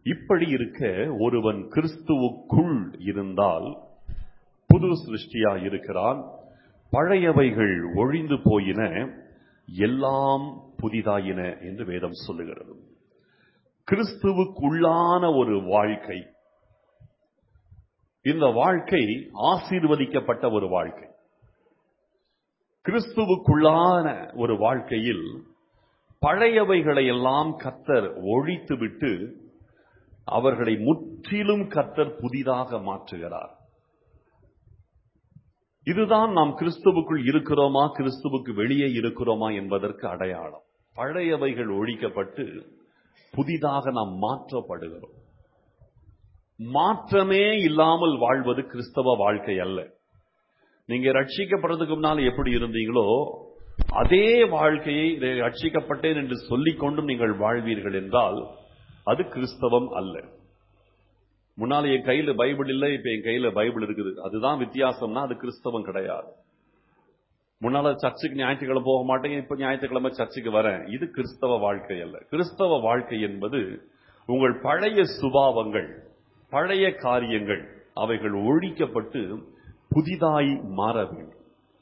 இப்படி இருக்க ஒருவன் கிறிஸ்துவுக்குள் இருந்தால் புது சிருஷ்டியா இருக்கிறான் பழையவைகள் ஒழிந்து போயின எல்லாம் புதிதாயின என்று வேதம் சொல்லுகிறது கிறிஸ்துவுக்குள்ளான ஒரு வாழ்க்கை இந்த வாழ்க்கை ஆசீர்வதிக்கப்பட்ட ஒரு வாழ்க்கை கிறிஸ்துவுக்குள்ளான ஒரு வாழ்க்கையில் பழையவைகளை எல்லாம் கத்தர் ஒழித்துவிட்டு அவர்களை முற்றிலும் கத்தர் புதிதாக மாற்றுகிறார் இதுதான் நாம் கிறிஸ்துவுக்குள் இருக்கிறோமா கிறிஸ்துவுக்கு வெளியே இருக்கிறோமா என்பதற்கு அடையாளம் பழையவைகள் ஒழிக்கப்பட்டு புதிதாக நாம் மாற்றப்படுகிறோம் மாற்றமே இல்லாமல் வாழ்வது கிறிஸ்தவ வாழ்க்கை அல்ல நீங்க ரட்சிக்கப்படுறதுக்கு முன்னால் எப்படி இருந்தீங்களோ அதே வாழ்க்கையை ரட்சிக்கப்பட்டேன் என்று சொல்லிக் கொண்டும் நீங்கள் வாழ்வீர்கள் என்றால் அது கிறிஸ்தவம் அல்ல முன்னால என் கையில பைபிள் இல்லை இப்ப என் கையில பைபிள் இருக்குது அதுதான் வித்தியாசம்னா அது கிறிஸ்தவம் கிடையாது முன்னால சர்ச்சுக்கு ஞாயிற்றுக்கிழமை போக மாட்டேங்க இப்ப ஞாயிற்றுக்கிழமை சர்ச்சுக்கு வரேன் இது கிறிஸ்தவ வாழ்க்கை அல்ல கிறிஸ்தவ வாழ்க்கை என்பது உங்கள் பழைய சுபாவங்கள் பழைய காரியங்கள் அவைகள் ஒழிக்கப்பட்டு புதிதாய் மாற வேண்டும்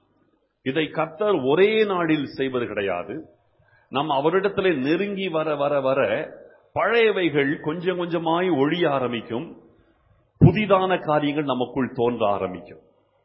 இதை கத்தர் ஒரே நாளில் செய்வது கிடையாது நம் அவரிடத்திலே நெருங்கி வர வர வர பழையவைகள் கொஞ்சம் கொஞ்சமாய் ஒழிய ஆரம்பிக்கும் புதிதான காரியங்கள் நமக்குள் தோன்ற ஆரம்பிக்கும்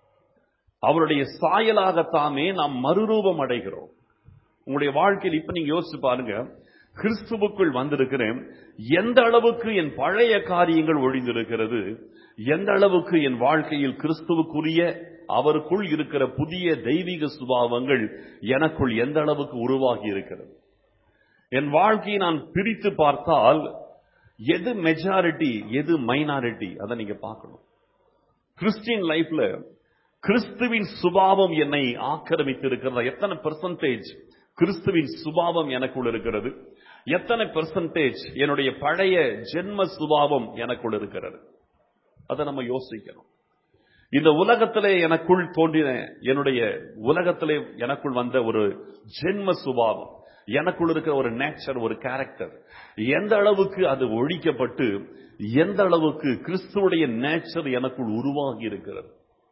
அவருடைய சாயலாகத்தாமே நாம் மறுரூபம் அடைகிறோம் உங்களுடைய வாழ்க்கையில் இப்ப நீங்க யோசிச்சு பாருங்க கிறிஸ்துவுக்குள் வந்திருக்கிறேன் எந்த அளவுக்கு என் பழைய காரியங்கள் ஒழிந்திருக்கிறது எந்த அளவுக்கு என் வாழ்க்கையில் கிறிஸ்துவுக்குரிய அவருக்குள் இருக்கிற புதிய தெய்வீக சுபாவங்கள் எனக்குள் எந்த அளவுக்கு உருவாகி இருக்கிறது என் வாழ்க்கையை நான் பிரித்து பார்த்தால் எது மெஜாரிட்டி எது மைனாரிட்டி அதை நீங்க பார்க்கணும் கிறிஸ்டியன் லைஃப்ல கிறிஸ்துவின் சுபாவம் என்னை ஆக்கிரமித்து இருக்கிறதா எத்தனை பெர்சன்டேஜ் கிறிஸ்துவின் சுபாவம் எனக்குள் இருக்கிறது எத்தனை பெர்சன்டேஜ் என்னுடைய பழைய ஜென்ம சுபாவம் எனக்குள் இருக்கிறது அதை நம்ம யோசிக்கணும் இந்த உலகத்திலே எனக்குள் தோன்றின என்னுடைய உலகத்திலே எனக்குள் வந்த ஒரு ஜென்ம சுபாவம் எனக்குள் இருக்கிற ஒரு நேச்சர் ஒரு கேரக்டர் எந்த அளவுக்கு அது ஒழிக்கப்பட்டு எந்த அளவுக்கு கிறிஸ்துவுடைய நேச்சர் எனக்குள் உருவாகி இருக்கிறது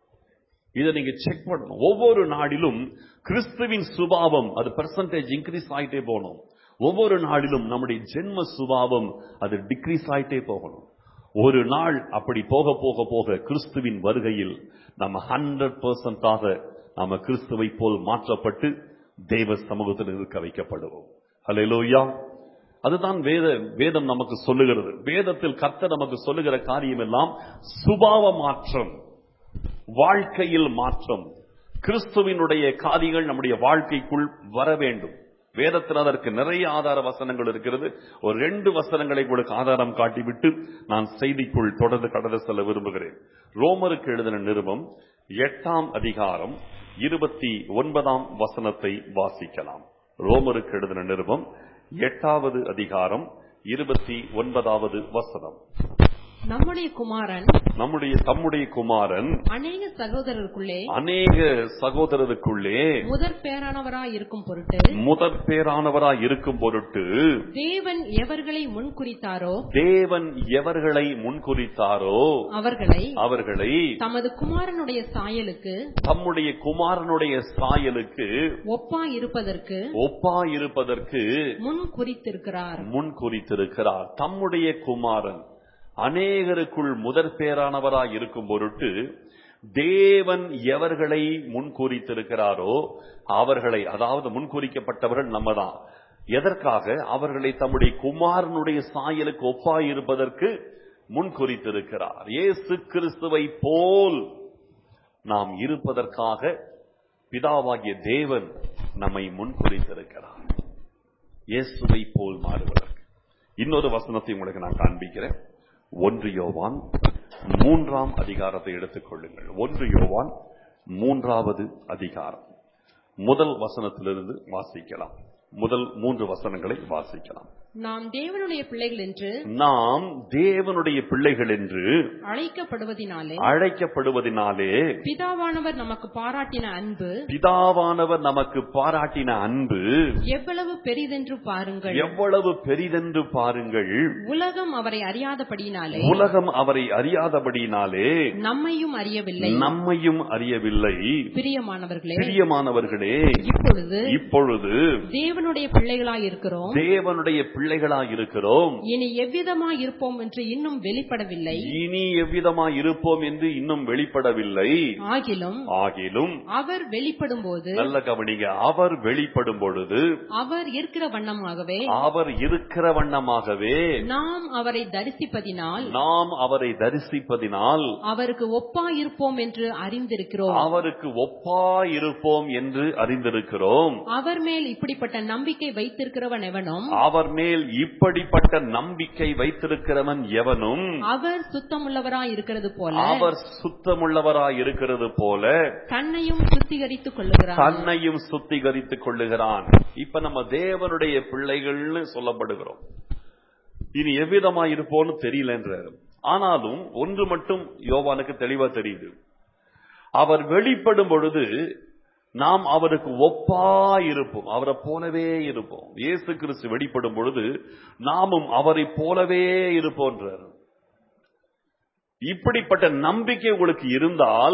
இதை நீங்க செக் பண்ணணும் ஒவ்வொரு நாடிலும் கிறிஸ்துவின் சுபாவம் அது பெர்சன்டேஜ் இன்க்ரீஸ் ஆயிட்டே போகணும் ஒவ்வொரு நாளிலும் நம்முடைய ஜென்ம சுபாவம் அது டிக்ரீஸ் ஆயிட்டே போகணும் ஒரு நாள் அப்படி போக போக போக கிறிஸ்துவின் வருகையில் நம்ம ஹண்ட்ரட் பர்சன்டாக நாம கிறிஸ்துவை போல் மாற்றப்பட்டு தேவ சமூகத்தில் இருக்க வைக்கப்படுவோம் ஹalleluya அதுதான் வேத வேதம் நமக்கு சொல்லுகிறது வேதத்தில் கர்த்தர் நமக்கு சொல்லுகிற காரியம் எல்லாம் சுபாவ மாற்றம் வாழ்க்கையில் மாற்றம் கிறிஸ்துவினுடைய காரியங்கள் நம்முடைய வாழ்க்கைக்குள் வர வேண்டும் வேதத்தில் அதற்கு நிறைய ஆதார வசனங்கள் இருக்கிறது ஒரு ரெண்டு வசனங்களை உங்களுக்கு ஆதாரம் காட்டிவிட்டு நான் செய்திக்குள் தொடர்ந்து கடந்து செல்ல விரும்புகிறேன் ரோமருக்கு எழுதின நிருபம் எட்டாம் அதிகாரம் இருபத்தி ஒன்பதாம் வசனத்தை வாசிக்கலாம் ரோமருக்கு எழுதின நிருபம் எட்டாவது அதிகாரம் இருபத்தி ஒன்பதாவது வசனம் நம்முடைய குமாரன் நம்முடைய தம்முடைய குமாரன் அநேக சகோதரருக்குள்ளே அநேக சகோதரருக்குள்ளே முதற் பேரானவராய் இருக்கும் பொருட்டு முதற் பேரானவராய் இருக்கும் பொருட்டு தேவன் எவர்களை முன்குறித்தாரோ தேவன் எவர்களை முன்குறித்தாரோ அவர்களை அவர்களை தமது குமாரனுடைய சாயலுக்கு தம்முடைய குமாரனுடைய சாயலுக்கு ஒப்பா இருப்பதற்கு ஒப்பாயிருப்பதற்கு முன் குறித்திருக்கிறார் முன் குறித்திருக்கிறார் தம்முடைய குமாரன் அநேகருக்குள் முதற் பேரானவராய் இருக்கும் பொருட்டு தேவன் எவர்களை முன்குறித்திருக்கிறாரோ அவர்களை அதாவது முன்குறிக்கப்பட்டவர்கள் நம்ம தான் எதற்காக அவர்களை தம்முடைய குமாரனுடைய சாயலுக்கு ஒப்பாயிருப்பதற்கு முன்குறித்திருக்கிறார் இயேசு கிறிஸ்துவை போல் நாம் இருப்பதற்காக பிதாவாகிய தேவன் நம்மை முன்குறித்திருக்கிறார் இயேசுவை போல் மாறுவதற்கு இன்னொரு வசனத்தை உங்களுக்கு நான் காண்பிக்கிறேன் ஒன்று யோவான் மூன்றாம் அதிகாரத்தை எடுத்துக் கொள்ளுங்கள் ஒன்று யோவான் மூன்றாவது அதிகாரம் முதல் வசனத்திலிருந்து வாசிக்கலாம் முதல் மூன்று வசனங்களை வாசிக்கலாம் நாம் தேவனுடைய பிள்ளைகள் என்று நாம் தேவனுடைய பிள்ளைகள் என்று அழைக்கப்படுவதினாலே அழைக்கப்படுவதினாலே பிதாவானவர் நமக்கு பாராட்டின அன்பு பிதாவானவர் நமக்கு பாராட்டின அன்பு எவ்வளவு பெரிதென்று பாருங்கள் எவ்வளவு பெரிதென்று பாருங்கள் உலகம் அவரை அறியாதபடியினாலே உலகம் அவரை அறியாதபடியினாலே நம்மையும் அறியவில்லை நம்மையும் அறியவில்லை பிரியமானவர்களே பிரியமானவர்களே இப்பொழுது இப்பொழுது தேவனுடைய பிள்ளைகளாய் இருக்கிறோம் தேவனுடைய பிள்ளைகளாய் இருக்கிறோம் இனி எவ்விதமாய் இருப்போம் என்று இன்னும் வெளிப்படவில்லை இனி எவ்விதமாய் இருப்போம் என்று இன்னும் வெளிப்படவில்லை ஆகிலும் ஆகிலும் அவர் வெளிப்படும் போது நல்ல கவனிங்க அவர் வெளிப்படும் பொழுது அவர் இருக்கிற வண்ணமாகவே அவர் இருக்கிற வண்ணமாகவே நாம் அவரை தரிசிப்பதினால் நாம் அவரை தரிசிப்பதினால் அவருக்கு ஒப்பாயிருப்போம் என்று அறிந்திருக்கிறோம் அவருக்கு ஒப்பாயிருப்போம் என்று அறிந்திருக்கிறோம் அவர் மேல் இப்படிப்பட்ட நம்பிக்கை வைத்திருக்கிறவன் எவனும் அவர் மேல் இப்படிப்பட்ட நம்பிக்கை வைத்திருக்கிறவன் எவனும் அவர் சுத்தமுள்ளவராய் இருக்கிறது போல அவர் சுத்தமுள்ளவராய் இருக்கிறது போல தன்னையும் சுத்திகரித்துக் கொள்ளுகிறார் தன்னையும் சுத்திகரித்துக் கொள்ளுகிறான் இப்ப நம்ம தேவனுடைய பிள்ளைகள்னு சொல்லப்படுகிறோம் இனி எவ்விதமா இருப்போம்னு தெரியலன்றாரு ஆனாலும் ஒன்று மட்டும் யோவானுக்கு தெளிவா தெரியுது அவர் வெளிப்படும் பொழுது நாம் அவருக்கு ஒப்பா இருப்போம் அவரை போலவே இருப்போம் இயேசு கிறிஸ்து வெளிப்படும் பொழுது நாமும் அவரை போலவே இருப்போன்றார் இப்படிப்பட்ட நம்பிக்கை உங்களுக்கு இருந்தால்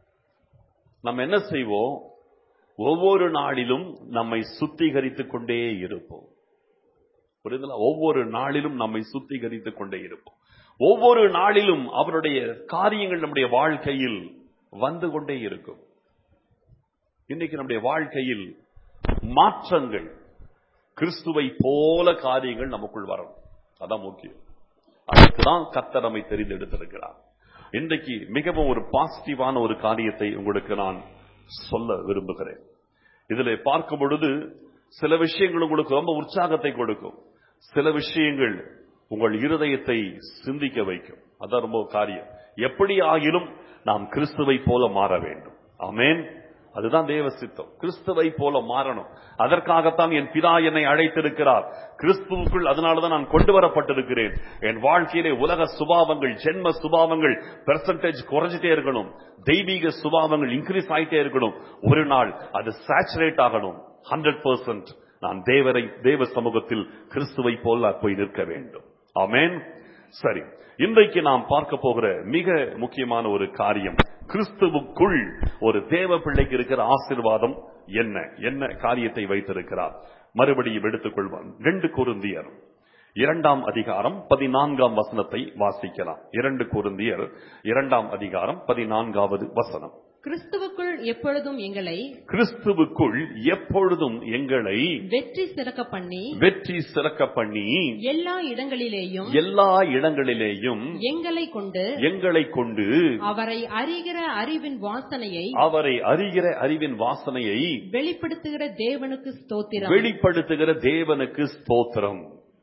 நம்ம என்ன செய்வோம் ஒவ்வொரு நாளிலும் நம்மை சுத்திகரித்துக் கொண்டே இருப்போம் புரியுதுங்களா ஒவ்வொரு நாளிலும் நம்மை சுத்திகரித்துக் கொண்டே இருப்போம் ஒவ்வொரு நாளிலும் அவருடைய காரியங்கள் நம்முடைய வாழ்க்கையில் வந்து கொண்டே இருக்கும் இன்னைக்கு நம்முடைய வாழ்க்கையில் மாற்றங்கள் கிறிஸ்துவை போல காரியங்கள் நமக்குள் வரணும் அதான் முக்கியம் அதுக்கு தான் கர்த்தர் நம்மை தெரிந்தெடுத்திருக்கிறார் இன்றைக்கு மிகவும் ஒரு பாசிட்டிவான ஒரு காரியத்தை உங்களுக்கு நான் சொல்ல விரும்புகிறேன் இதில் பார்க்கும் பொழுது சில விஷயங்கள் உங்களுக்கு ரொம்ப உற்சாகத்தை கொடுக்கும் சில விஷயங்கள் உங்கள் இருதயத்தை சிந்திக்க வைக்கும் அதான் ரொம்ப காரியம் எப்படி ஆகிலும் நாம் கிறிஸ்துவை போல மாற வேண்டும் ஆமென் அதுதான் தேவ சித்தம் கிறிஸ்துவை போல மாறணும் அதற்காகத்தான் என் பிதா என்னை அழைத்திருக்கிறார் கிறிஸ்துவுக்குள் அதனாலதான் நான் கொண்டு வரப்பட்டிருக்கிறேன் என் வாழ்க்கையிலே உலக சுபாவங்கள் ஜென்ம சுபாவங்கள் பெர்சன்டேஜ் குறைஞ்சிட்டே இருக்கணும் தெய்வீக சுபாவங்கள் இன்க்ரீஸ் ஆயிட்டே இருக்கணும் ஒரு நாள் அது சேச்சுரேட் ஆகணும் ஹண்ட்ரட் பர்சன்ட் நான் தேவரை தேவ சமூகத்தில் கிறிஸ்துவை போல போய் நிற்க வேண்டும் ஆமென் சரி இன்றைக்கு நாம் பார்க்க போகிற மிக முக்கியமான ஒரு காரியம் கிறிஸ்துவுக்குள் ஒரு தேவ பிள்ளைக்கு இருக்கிற ஆசீர்வாதம் என்ன என்ன காரியத்தை வைத்திருக்கிறார் மறுபடியும் எடுத்துக்கொள்வான் ரெண்டு குருந்தியர் இரண்டாம் அதிகாரம் பதினான்காம் வசனத்தை வாசிக்கலாம் இரண்டு குருந்தியர் இரண்டாம் அதிகாரம் பதினான்காவது வசனம் கிறிஸ்துவுக்குள் எப்பொழுதும் எங்களை கிறிஸ்துவுக்குள் எப்பொழுதும் எங்களை வெற்றி சிறக்க பண்ணி வெற்றி சிறக்க பண்ணி எல்லா இடங்களிலேயும் எல்லா இடங்களிலேயும் எங்களை கொண்டு எங்களை கொண்டு அவரை அறிகிற அறிவின் வாசனையை அவரை அறிகிற அறிவின் வாசனையை வெளிப்படுத்துகிற தேவனுக்கு ஸ்தோத்திரம் வெளிப்படுத்துகிற தேவனுக்கு ஸ்தோத்திரம்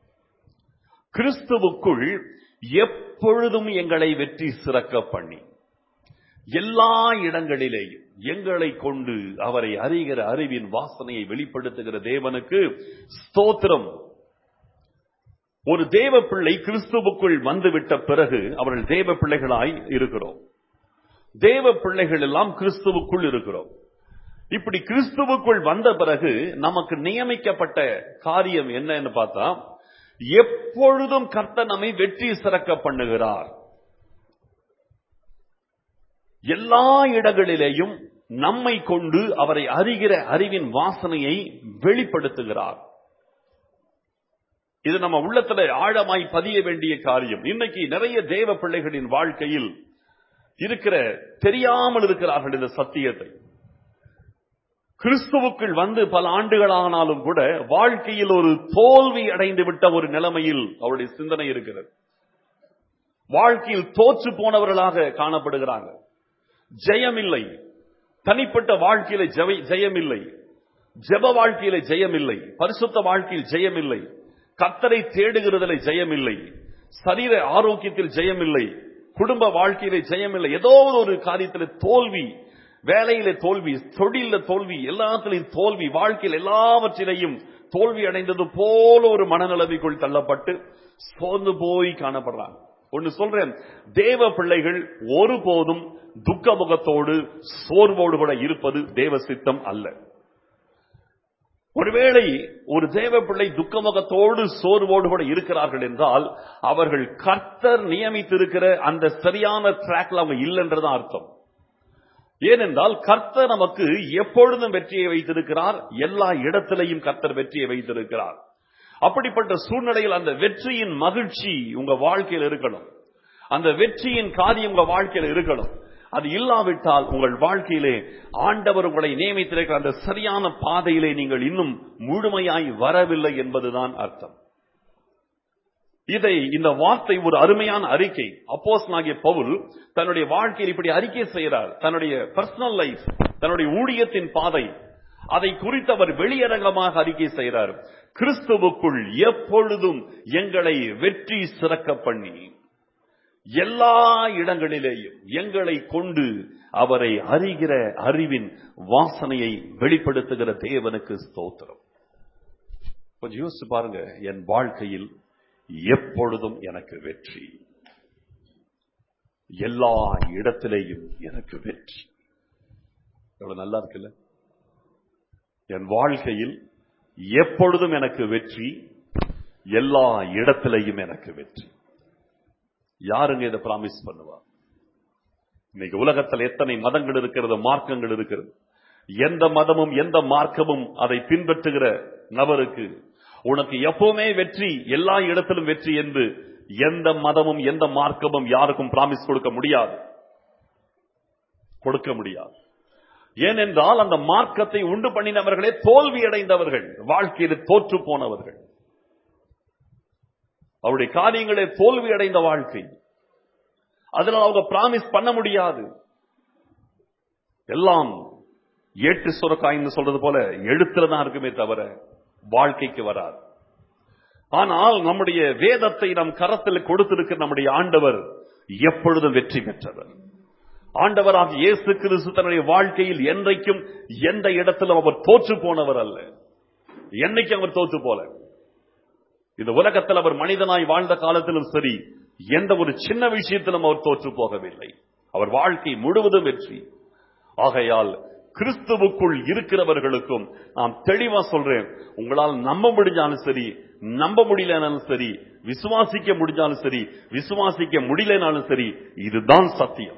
கிறிஸ்துவுக்குள் எப்பொழுதும் எங்களை வெற்றி சிறக்க பண்ணி எல்லா இடங்களிலேயும் எங்களை கொண்டு அவரை அறிகிற அறிவின் வாசனையை வெளிப்படுத்துகிற தேவனுக்கு ஸ்தோத்திரம் ஒரு தேவ பிள்ளை கிறிஸ்துவுக்குள் வந்துவிட்ட பிறகு அவர்கள் தேவ பிள்ளைகளாய் இருக்கிறோம் தேவ பிள்ளைகள் எல்லாம் கிறிஸ்துவுக்குள் இருக்கிறோம் இப்படி கிறிஸ்துவுக்குள் வந்த பிறகு நமக்கு நியமிக்கப்பட்ட காரியம் என்னன்னு பார்த்தா எப்பொழுதும் கர்த்தர் நம்மை வெற்றி சிறக்க பண்ணுகிறார் எல்லா இடங்களிலேயும் நம்மை கொண்டு அவரை அறிகிற அறிவின் வாசனையை வெளிப்படுத்துகிறார் இது நம்ம உள்ளத்துல ஆழமாய் பதிய வேண்டிய காரியம் இன்னைக்கு நிறைய தேவ பிள்ளைகளின் வாழ்க்கையில் இருக்கிற தெரியாமல் இருக்கிறார்கள் இந்த சத்தியத்தை கிறிஸ்துவுக்குள் வந்து பல ஆண்டுகளானாலும் கூட வாழ்க்கையில் ஒரு தோல்வி அடைந்து விட்ட ஒரு நிலைமையில் அவருடைய சிந்தனை இருக்கிறது வாழ்க்கையில் தோற்று போனவர்களாக காணப்படுகிறாங்க ஜெயமில்லை தனிப்பட்ட வாழ்க்கையில ஜெய- ஜெயமில்லை ஜெப வாழ்க்கையில ஜெயமில்லை பரிசுத்த வாழ்க்கையில் ஜெயமில்லை கத்தரை தேடுகிறதில் ஜெயமில்லை சரீர ஆரோக்கியத்தில் ஜெயமில்லை குடும்ப வாழ்க்கையிலே ஜெயமில்லை ஏதோ ஒரு காரியத்தில் தோல்வி வேலையில தோல்வி தொழில தோல்வி எல்லாத்திலையும் தோல்வி வாழ்க்கையில் எல்லாவற்றிலையும் தோல்வி அடைந்தது போல ஒரு மனநிலவிக்குள் தள்ளப்பட்டு சோர்ந்து போய் காணப்படுறாங்க ஒன்னு சொல்றேன் தேவ பிள்ளைகள் ஒருபோதும் துக்க முகத்தோடு சோர்வோடு கூட இருப்பது தேவ சித்தம் அல்ல ஒருவேளை ஒரு தேவ பிள்ளை துக்கமுகத்தோடு சோர்வோடு கூட இருக்கிறார்கள் என்றால் அவர்கள் கர்த்தர் நியமித்திருக்கிற அந்த சரியான ட்ராக்ல அவங்க இல்லைன்றதான் அர்த்தம் ஏனென்றால் கர்த்தர் நமக்கு எப்பொழுதும் வெற்றியை வைத்திருக்கிறார் எல்லா இடத்திலையும் கர்த்தர் வெற்றியை வைத்திருக்கிறார் அப்படிப்பட்ட சூழ்நிலையில் அந்த வெற்றியின் மகிழ்ச்சி உங்க வாழ்க்கையில் இருக்கணும் அந்த வெற்றியின் காரியம் உங்க வாழ்க்கையில் இருக்கணும் அது இல்லாவிட்டால் உங்கள் வாழ்க்கையிலே ஆண்டவர் உங்களை நியமித்திருக்கிற அந்த சரியான பாதையிலே நீங்கள் இன்னும் முழுமையாய் வரவில்லை என்பதுதான் அர்த்தம் இதை இந்த வார்த்தை ஒரு அருமையான அறிக்கை அப்போஸ் ஆகிய பவுல் தன்னுடைய வாழ்க்கையில் இப்படி அறிக்கை செய்கிறார் தன்னுடைய பர்சனல் லைஃப் தன்னுடைய ஊழியத்தின் பாதை அதை குறித்து அவர் வெளியரங்கமாக அறிக்கை செய்கிறார் கிறிஸ்துவுக்குள் எப்பொழுதும் எங்களை வெற்றி சிறக்க பண்ணி எல்லா இடங்களிலேயும் எங்களை கொண்டு அவரை அறிகிற அறிவின் வாசனையை வெளிப்படுத்துகிற தேவனுக்கு ஸ்தோத்திரம் கொஞ்சம் யோசிச்சு பாருங்க என் வாழ்க்கையில் எப்பொழுதும் எனக்கு வெற்றி எல்லா இடத்திலேயும் எனக்கு வெற்றி எவ்வளவு நல்லா இருக்குல்ல என் வாழ்க்கையில் எப்பொழுதும் எனக்கு வெற்றி எல்லா இடத்திலேயும் எனக்கு வெற்றி யாருங்க இதை பிராமிஸ் பண்ணுவா இன்னைக்கு உலகத்தில் எத்தனை மதங்கள் இருக்கிறது மார்க்கங்கள் இருக்கிறது எந்த மதமும் எந்த மார்க்கமும் அதை பின்பற்றுகிற நபருக்கு உனக்கு எப்பவுமே வெற்றி எல்லா இடத்திலும் வெற்றி என்று எந்த மதமும் எந்த மார்க்கமும் யாருக்கும் பிராமிஸ் கொடுக்க முடியாது கொடுக்க முடியாது ஏனென்றால் அந்த மார்க்கத்தை உண்டு பண்ணினவர்களே தோல்வி அடைந்தவர்கள் வாழ்க்கையில் தோற்று போனவர்கள் அவருடைய காரியங்களே தோல்வி அடைந்த வாழ்க்கை அதனால் அவங்க பிராமிஸ் பண்ண முடியாது எல்லாம் ஏட்டு சுரக்காயின்னு சொல்றது போல எழுத்துல தான் இருக்குமே தவிர வாழ்க்கைக்கு வராது ஆனால் நம்முடைய வேதத்தை நம் கரத்தில் கொடுத்திருக்கிற நம்முடைய ஆண்டவர் எப்பொழுதும் வெற்றி பெற்றவர் ஆண்டவராக இயேசு கிறிஸ்து தன்னுடைய வாழ்க்கையில் என்றைக்கும் எந்த இடத்திலும் அவர் தோற்று போனவர் அல்ல என்னைக்கும் அவர் தோற்று போல இந்த உலகத்தில் அவர் மனிதனாய் வாழ்ந்த காலத்திலும் சரி எந்த ஒரு சின்ன விஷயத்திலும் அவர் தோற்று போகவில்லை அவர் வாழ்க்கை முழுவதும் வெற்றி ஆகையால் கிறிஸ்துவுக்குள் இருக்கிறவர்களுக்கும் நான் தெளிவா சொல்றேன் உங்களால் நம்ப முடிஞ்சாலும் சரி நம்ப முடியலனாலும் சரி விசுவாசிக்க முடிஞ்சாலும் சரி விசுவாசிக்க முடியலனாலும் சரி இதுதான் சத்தியம்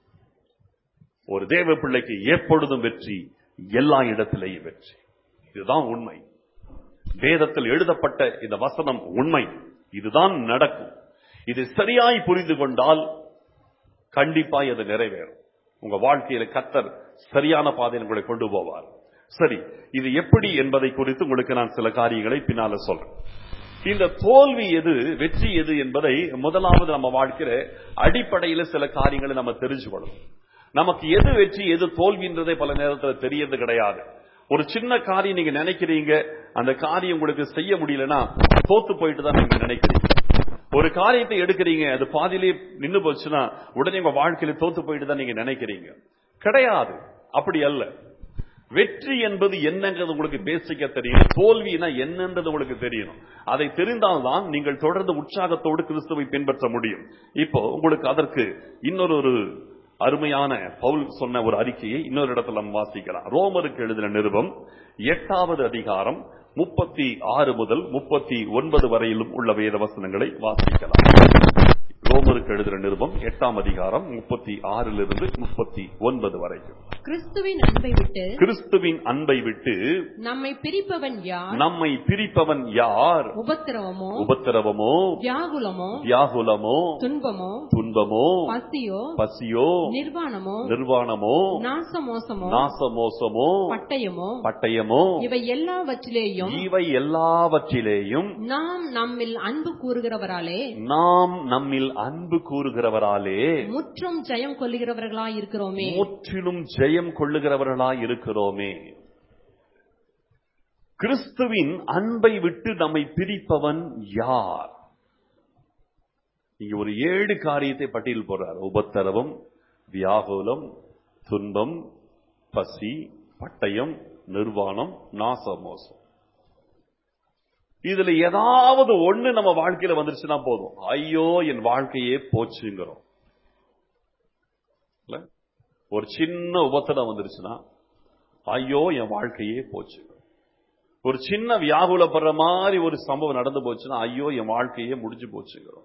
ஒரு தேவ பிள்ளைக்கு எப்பொழுதும் வெற்றி எல்லா இடத்திலேயும் வெற்றி இதுதான் உண்மை வேதத்தில் எழுதப்பட்ட இந்த வசனம் உண்மை இதுதான் நடக்கும் இது சரியாய் புரிந்து கொண்டால் கண்டிப்பாய் அது நிறைவேறும் உங்க வாழ்க்கையில கத்தர் சரியான பாதையில் உங்களை கொண்டு போவார் சரி இது எப்படி என்பதை குறித்து உங்களுக்கு நான் சில காரியங்களை பின்னால சொல்றேன் இந்த தோல்வி எது வெற்றி எது என்பதை முதலாவது நம்ம வாழ்க்கையில அடிப்படையில சில காரியங்களை நம்ம தெரிஞ்சுக்கணும் நமக்கு எது வெற்றி எது தோல்வின்றதே பல நேரத்தில் தெரியறது கிடையாது ஒரு சின்ன காரியம் நீங்க நினைக்கிறீங்க அந்த காரியம் உங்களுக்கு செய்ய முடியலன்னா தோத்து போயிட்டு தான் நீங்க நினைக்கிறீங்க ஒரு காரியத்தை எடுக்கிறீங்க அது பாதியிலே நின்னு போச்சுன்னா உடனே உங்க வாழ்க்கையில தோத்து போயிட்டு தான் நீங்க நினைக்கிறீங்க கிடையாது அப்படி அல்ல வெற்றி என்பது என்னங்கிறது உங்களுக்கு பேசிக்க தெரியும் தோல்வினா என்னன்றது உங்களுக்கு தெரியணும் அதை தெரிந்தால்தான் நீங்கள் தொடர்ந்து உற்சாகத்தோடு கிறிஸ்துவை பின்பற்ற முடியும் இப்போ உங்களுக்கு அதற்கு இன்னொரு ஒரு அருமையான பவுல் சொன்ன ஒரு அறிக்கையை இன்னொரு இடத்துல நம்ம வாசிக்கலாம் ரோமருக்கு எழுதின நிருபம் எட்டாவது அதிகாரம் முப்பத்தி ஆறு முதல் முப்பத்தி ஒன்பது வரையிலும் உள்ள வேத வசனங்களை வாசிக்கலாம் ரோமருக்கு எழுதின நிருபம் எட்டாம் அதிகாரம் முப்பத்தி ஆறிலிருந்து முப்பத்தி ஒன்பது வரைக்கும் கிறிஸ்துவின் அன்பை விட்டு கிறிஸ்துவின் அன்பை விட்டு நம்மை பிரிப்பவன் யார் நம்மை பிரிப்பவன் யார் உபத்திரவமோ உபத்திரவமோ வியாகுலமோ வியாகுலமோ துன்பமோ துன்பமோ பசியோ பசியோ நிர்வாணமோ நிர்வாணமோ நாசமோசமோ நாசமோசமோ பட்டயமோ பட்டயமோ இவை எல்லாவற்றிலேயும் இவை எல்லாவற்றிலேயும் நாம் நம்மில் அன்பு கூறுகிறவராலே நாம் நம்மில் அன்பு கூறுகிறவராலே முற்றும் ஜெயம் கொள்ளுகிறவர்களாய் இருக்கிறோமே முற்றிலும் ஜெயம் கொள்ளுகிறவர்களாய் இருக்கிறோமே கிறிஸ்துவின் அன்பை விட்டு நம்மை பிரிப்பவன் யார் இங்க ஒரு ஏழு காரியத்தை பட்டியல் போடுறார் உபத்திரவம் வியாகுலம் துன்பம் பசி பட்டயம் நிர்வாணம் நாசமோசம் இதுல ஏதாவது ஒண்ணு நம்ம வாழ்க்கையில வந்துருச்சுன்னா போதும் ஐயோ என் வாழ்க்கையே போச்சுங்கிறோம் இல்ல? ஒரு சின்ன உபத்திரம் வந்துருச்சுன்னா ஐயோ என் வாழ்க்கையே போச்சு ஒரு சின்ன வியாகுலப்படுற மாதிரி ஒரு சம்பவம் நடந்து போச்சுன்னா ஐயோ என் வாழ்க்கையே முடிஞ்சு போச்சுங்கிறோம்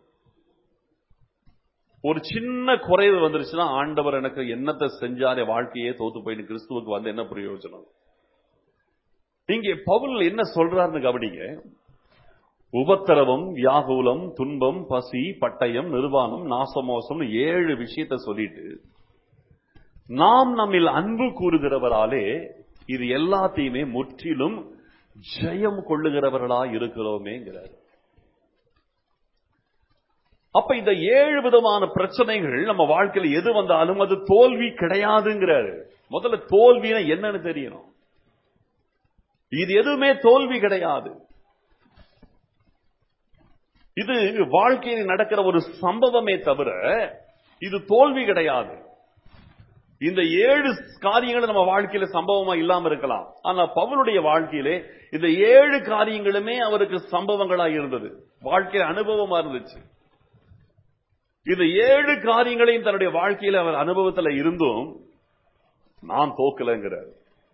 ஒரு சின்ன குறைவு வந்துருச்சுன்னா ஆண்டவர் எனக்கு என்னத்தை செஞ்சார் என் வாழ்க்கையே தோத்து போயிட்டு கிறிஸ்துவுக்கு வந்து என்ன பிரயோஜனம் இங்கே பவுல் என்ன சொல்றாருன்னு கவனிங்க உபத்திரவம் வியாகுலம் துன்பம் பசி பட்டயம் நிர்வாணம் நாசமோசம் ஏழு விஷயத்தை சொல்லிட்டு நாம் நம்மில் அன்பு கூறுகிறவராலே இது எல்லாத்தையுமே முற்றிலும் ஜெயம் கொள்ளுகிறவர்களா இருக்கிறோமேங்கிறார் அப்ப இந்த ஏழு விதமான பிரச்சனைகள் நம்ம வாழ்க்கையில எது வந்தாலும் அது தோல்வி கிடையாதுங்கிறாரு முதல்ல தோல்வினா என்னன்னு தெரியணும் இது எதுவுமே தோல்வி கிடையாது இது வாழ்க்கையில் நடக்கிற ஒரு சம்பவமே தவிர இது தோல்வி கிடையாது இந்த ஏழு காரியங்களும் நம்ம வாழ்க்கையில சம்பவமா இல்லாம இருக்கலாம் ஆனா பவுலுடைய வாழ்க்கையிலே இந்த ஏழு காரியங்களுமே அவருக்கு சம்பவங்களா இருந்தது வாழ்க்கையில அனுபவமா இருந்துச்சு இந்த ஏழு காரியங்களையும் தன்னுடைய வாழ்க்கையில அவர் அனுபவத்துல இருந்தும் நான் தோக்கலங்கிறார்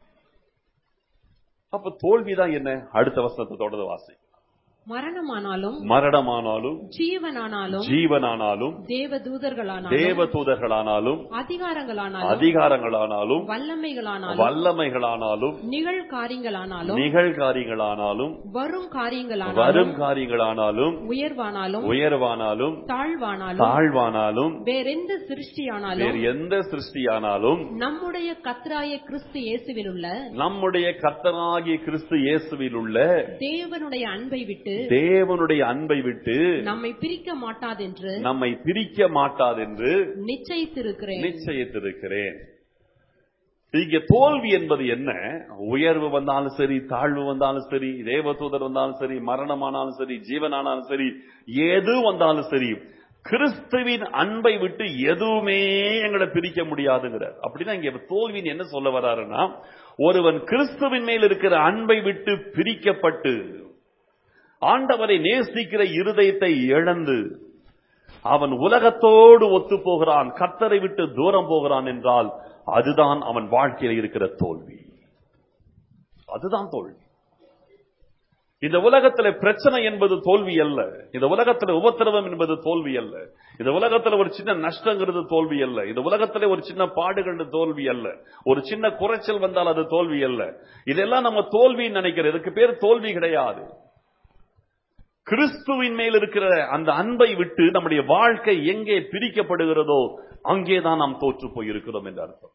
அப்ப தோல்விதான் என்ன அடுத்த வசனத்தை தொடர்ந்து வாசி மரணமானாலும் மரணமானாலும் ஜீவனானாலும் ஜீவனானாலும் தேவதூதர்களானாலும் தேவதூதர்களானாலும் அதிகாரங்களானாலும் அதிகாரங்களானாலும் வல்லமைகளானாலும் வல்லமைகளானாலும் நிகழ்காரியங்களானாலும் நிகழ்காரியங்களானாலும் வரும் காரியங்களானாலும் வரும் காரியங்களானாலும் உயர்வானாலும் உயர்வானாலும் தாழ்வானாலும் தாழ்வானாலும் வேறெந்த சிருஷ்டியானாலும் வேறு எந்த சிருஷ்டியானாலும் நம்முடைய கத்ராய கிறிஸ்து இயேசுவில் உள்ள நம்முடைய கர்த்தனாகிய கிறிஸ்து இயேசுவில் உள்ள தேவனுடைய அன்பை விட்டு தேவனுடைய அன்பை விட்டு நம்மை பிரிக்க மாட்டாதென்று நம்மை பிரிக்க மாட்டாதென்று நிச்சயித்திருக்கிறேன் நிச்சயித்திருக்கிறேன் இங்க தோல்வி என்பது என்ன உயர்வு வந்தாலும் சரி தாழ்வு வந்தாலும் சரி தேவதூதர் வந்தாலும் சரி மரணமானாலும் சரி ஜீவனானாலும் சரி எது வந்தாலும் சரி கிறிஸ்துவின் அன்பை விட்டு எதுவுமே எங்களை பிரிக்க முடியாதுங்கிறார் அப்படின்னா இங்க தோல்வின்னு என்ன சொல்ல வர்றாருன்னா ஒருவன் கிறிஸ்துவின் மேல் இருக்கிற அன்பை விட்டு பிரிக்கப்பட்டு ஆண்டவரை நேசிக்கிற இருதயத்தை இழந்து அவன் உலகத்தோடு ஒத்து போகிறான் கத்தரை விட்டு தூரம் போகிறான் என்றால் அதுதான் அவன் வாழ்க்கையில் இருக்கிற தோல்வி அதுதான் தோல்வி இந்த உலகத்துல பிரச்சனை என்பது தோல்வி அல்ல இந்த உலகத்துல உபத்திரவம் என்பது தோல்வி அல்ல இந்த உலகத்துல ஒரு சின்ன நஷ்டங்கிறது தோல்வி அல்ல இந்த உலகத்துல ஒரு சின்ன பாடுகள் தோல்வி அல்ல ஒரு சின்ன குறைச்சல் வந்தால் அது தோல்வி அல்ல இதெல்லாம் நம்ம தோல்வின்னு நினைக்கிறோம் இதுக்கு பேர் தோல்வி கிடையாது கிறிஸ்துவின் மேல் இருக்கிற அந்த அன்பை விட்டு நம்முடைய வாழ்க்கை எங்கே பிரிக்கப்படுகிறதோ அங்கேதான் நாம் தோற்று போயிருக்கிறோம் என்று அர்த்தம்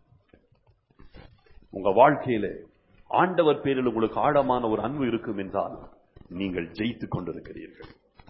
உங்க வாழ்க்கையிலே ஆண்டவர் பேரில் உங்களுக்கு ஆழமான ஒரு அன்பு இருக்கும் என்றால் நீங்கள் ஜெயித்துக் கொண்டிருக்கிறீர்கள்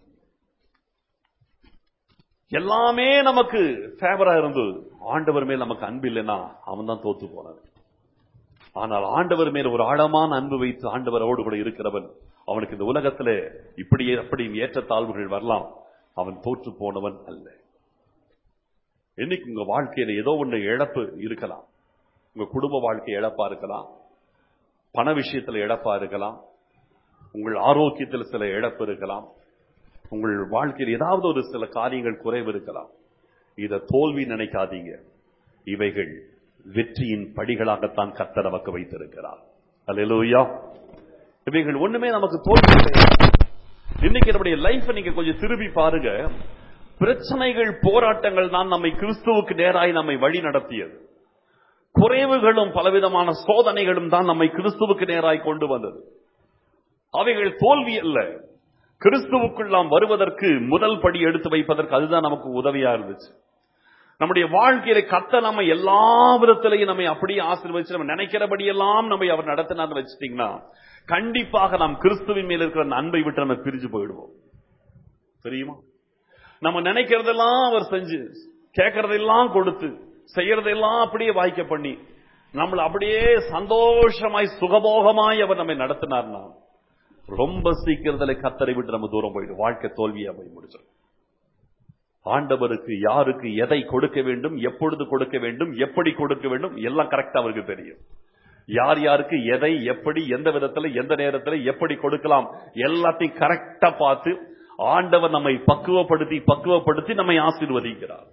எல்லாமே நமக்கு ஃபேவரா இருந்தது ஆண்டவர் மேல் நமக்கு அன்பு இல்லைன்னா அவன் தான் தோத்து போனவன் ஆனால் ஆண்டவர் மேல் ஒரு ஆழமான அன்பு வைத்து ஆண்டவரோடு கூட இருக்கிறவன் அவனுக்கு இந்த உலகத்திலே இப்படியே அப்படி ஏற்ற தாழ்வுகள் வரலாம் அவன் தோற்று போனவன் அல்ல இன்னைக்கு உங்க வாழ்க்கையில ஏதோ ஒன்று இழப்பு இருக்கலாம் உங்க குடும்ப வாழ்க்கை இழப்பா இருக்கலாம் பண விஷயத்துல இழப்பா இருக்கலாம் உங்கள் ஆரோக்கியத்தில் சில இழப்பு இருக்கலாம் உங்கள் வாழ்க்கையில் ஏதாவது ஒரு சில காரியங்கள் குறைவு இருக்கலாம் இத தோல்வி நினைக்காதீங்க இவைகள் வெற்றியின் படிகளாகத்தான் கர்த்தர் நமக்கு வைத்திருக்கிறார் அல்லேலூயா இவைகள் ஒண்ணுமே நமக்கு தோல்வி கிடையாது இன்னைக்கு நம்முடைய லைஃப் நீங்க கொஞ்சம் திரும்பி பாருங்க பிரச்சனைகள் போராட்டங்கள் தான் நம்மை கிறிஸ்துவுக்கு நேராய் நம்மை வழி நடத்தியது குறைவுகளும் பலவிதமான சோதனைகளும் தான் நம்மை கிறிஸ்துவுக்கு நேராய் கொண்டு வந்தது அவைகள் தோல்வி அல்ல கிறிஸ்துவுக்குள் நாம் வருவதற்கு முதல் படி எடுத்து வைப்பதற்கு அதுதான் நமக்கு உதவியா இருந்துச்சு நம்முடைய வாழ்க்கையில கத்த நம்ம எல்லா விதத்திலையும் நம்மை அப்படியே ஆசீர்வதிச்சு நம்ம நினைக்கிறபடி எல்லாம் நம்ம அவர் நடத்தினார்னு வச்சுட்டீங்கன்னா கண்டிப்பாக நாம் கிறிஸ்துவின் மேல இருக்கிற அந்த அன்பை விட்டு நம்ம பிரிஞ்சு போயிடுவோம் தெரியுமா நம்ம நினைக்கிறதெல்லாம் அவர் செஞ்சு கேட்கறதெல்லாம் கொடுத்து செய்யறதெல்லாம் அப்படியே வாய்க்க பண்ணி நம்மள அப்படியே சந்தோஷமாய் சுகபோகமாய் அவர் நம்மை நடத்தினார்னா ரொம்ப சீக்கிரத்துல கத்தரை விட்டு நம்ம தூரம் போயிடும் வாழ்க்கை தோல்வியா போய் முடிச்சிடும் ஆண்டவருக்கு யாருக்கு எதை கொடுக்க வேண்டும் எப்பொழுது கொடுக்க வேண்டும் எப்படி கொடுக்க வேண்டும் எல்லாம் கரெக்டா அவருக்கு தெரியும் யார் யாருக்கு எதை எப்படி எந்த விதத்துல எந்த நேரத்துல எப்படி கொடுக்கலாம் எல்லாத்தையும் கரெக்டா பார்த்து ஆண்டவர் நம்மை பக்குவப்படுத்தி பக்குவப்படுத்தி நம்மை ஆசீர்வதிக்கிறார்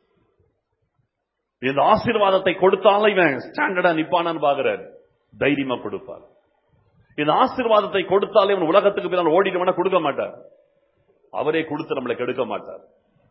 இந்த ஆசீர்வாதத்தை கொடுத்தாலும் இவன் ஸ்டாண்டர்டா நிப்பானான்னு பாக்குறாரு தைரியமா கொடுப்பார் இந்த ஆசீர்வாதத்தை கொடுத்தாலே இவன் உலகத்துக்கு பின்னால் ஓடிடுவன கொடுக்க மாட்டார் அவரே கொடுத்து நம்மளை கெடுக்க மாட்டார்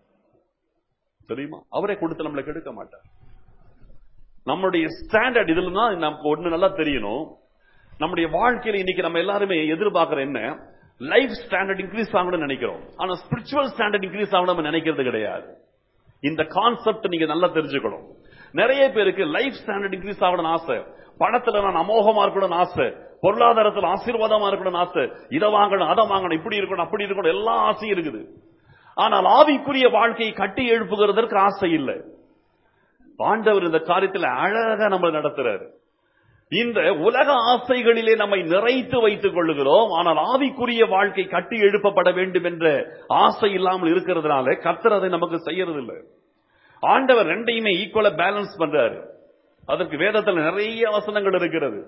தெரியுமா அவரே கொடுத்து நம்மளை கெடுக்க மாட்டார் நம்முடைய ஸ்டாண்டர்ட் இதுல தான் நமக்கு ஒண்ணு நல்லா தெரியணும் நம்முடைய வாழ்க்கையில இன்னைக்கு நம்ம எல்லாருமே எதிர்பார்க்கிற என்ன லைஃப் ஸ்டாண்டர்ட் இன்க்ரீஸ் ஆகணும்னு நினைக்கிறோம் ஆனா ஸ்பிரிச்சுவல் ஸ்டாண்டர்ட் இன்க்ரீஸ் ஆகணும் நம்ம நினைக்கிறது கிடையாது இந்த கான்செப்ட் நீங்க நல்லா தெரிஞ்சுக்கணும் நிறைய பேருக்கு லைஃப் ஸ்டாண்டர்ட் இன்க்ரீஸ் ஆகணும்னு ஆசை பணத்துல நான் அமோகமா இருக்கணும்னு ஆசை பொருளாதாரத்துல ஆசீர்வாதமா இருக்கணும்னு ஆசை இதை வாங்கணும் அதை வாங்கணும் இப்படி இருக்கணும் அப்படி இருக்கணும் எல்லா ஆசையும் இருக்குது ஆனால் ஆவிக்குரிய வாழ்க்கையை கட்டி எழுப்புகிறதற்கு ஆசை இல்லை ஆண்டவர் இந்த காரியத்தில் அழகா நம்ம நடத்துறாரு இந்த உலக ஆசைகளிலே நம்மை நிறைத்து வைத்துக் கொள்ளுகிறோம் ஆனால் ஆவிக்குரிய வாழ்க்கை கட்டி எழுப்பப்பட வேண்டும் என்ற ஆசை இல்லாமல் இருக்கிறதுனால கர்த்தர் அதை நமக்கு செய்யறது இல்லை ஆண்டவர் ரெண்டையுமே ஈக்குவலா பேலன்ஸ் பண்றாரு அதற்கு வேதத்தில் நிறைய வசனங்கள் இருக்கிறது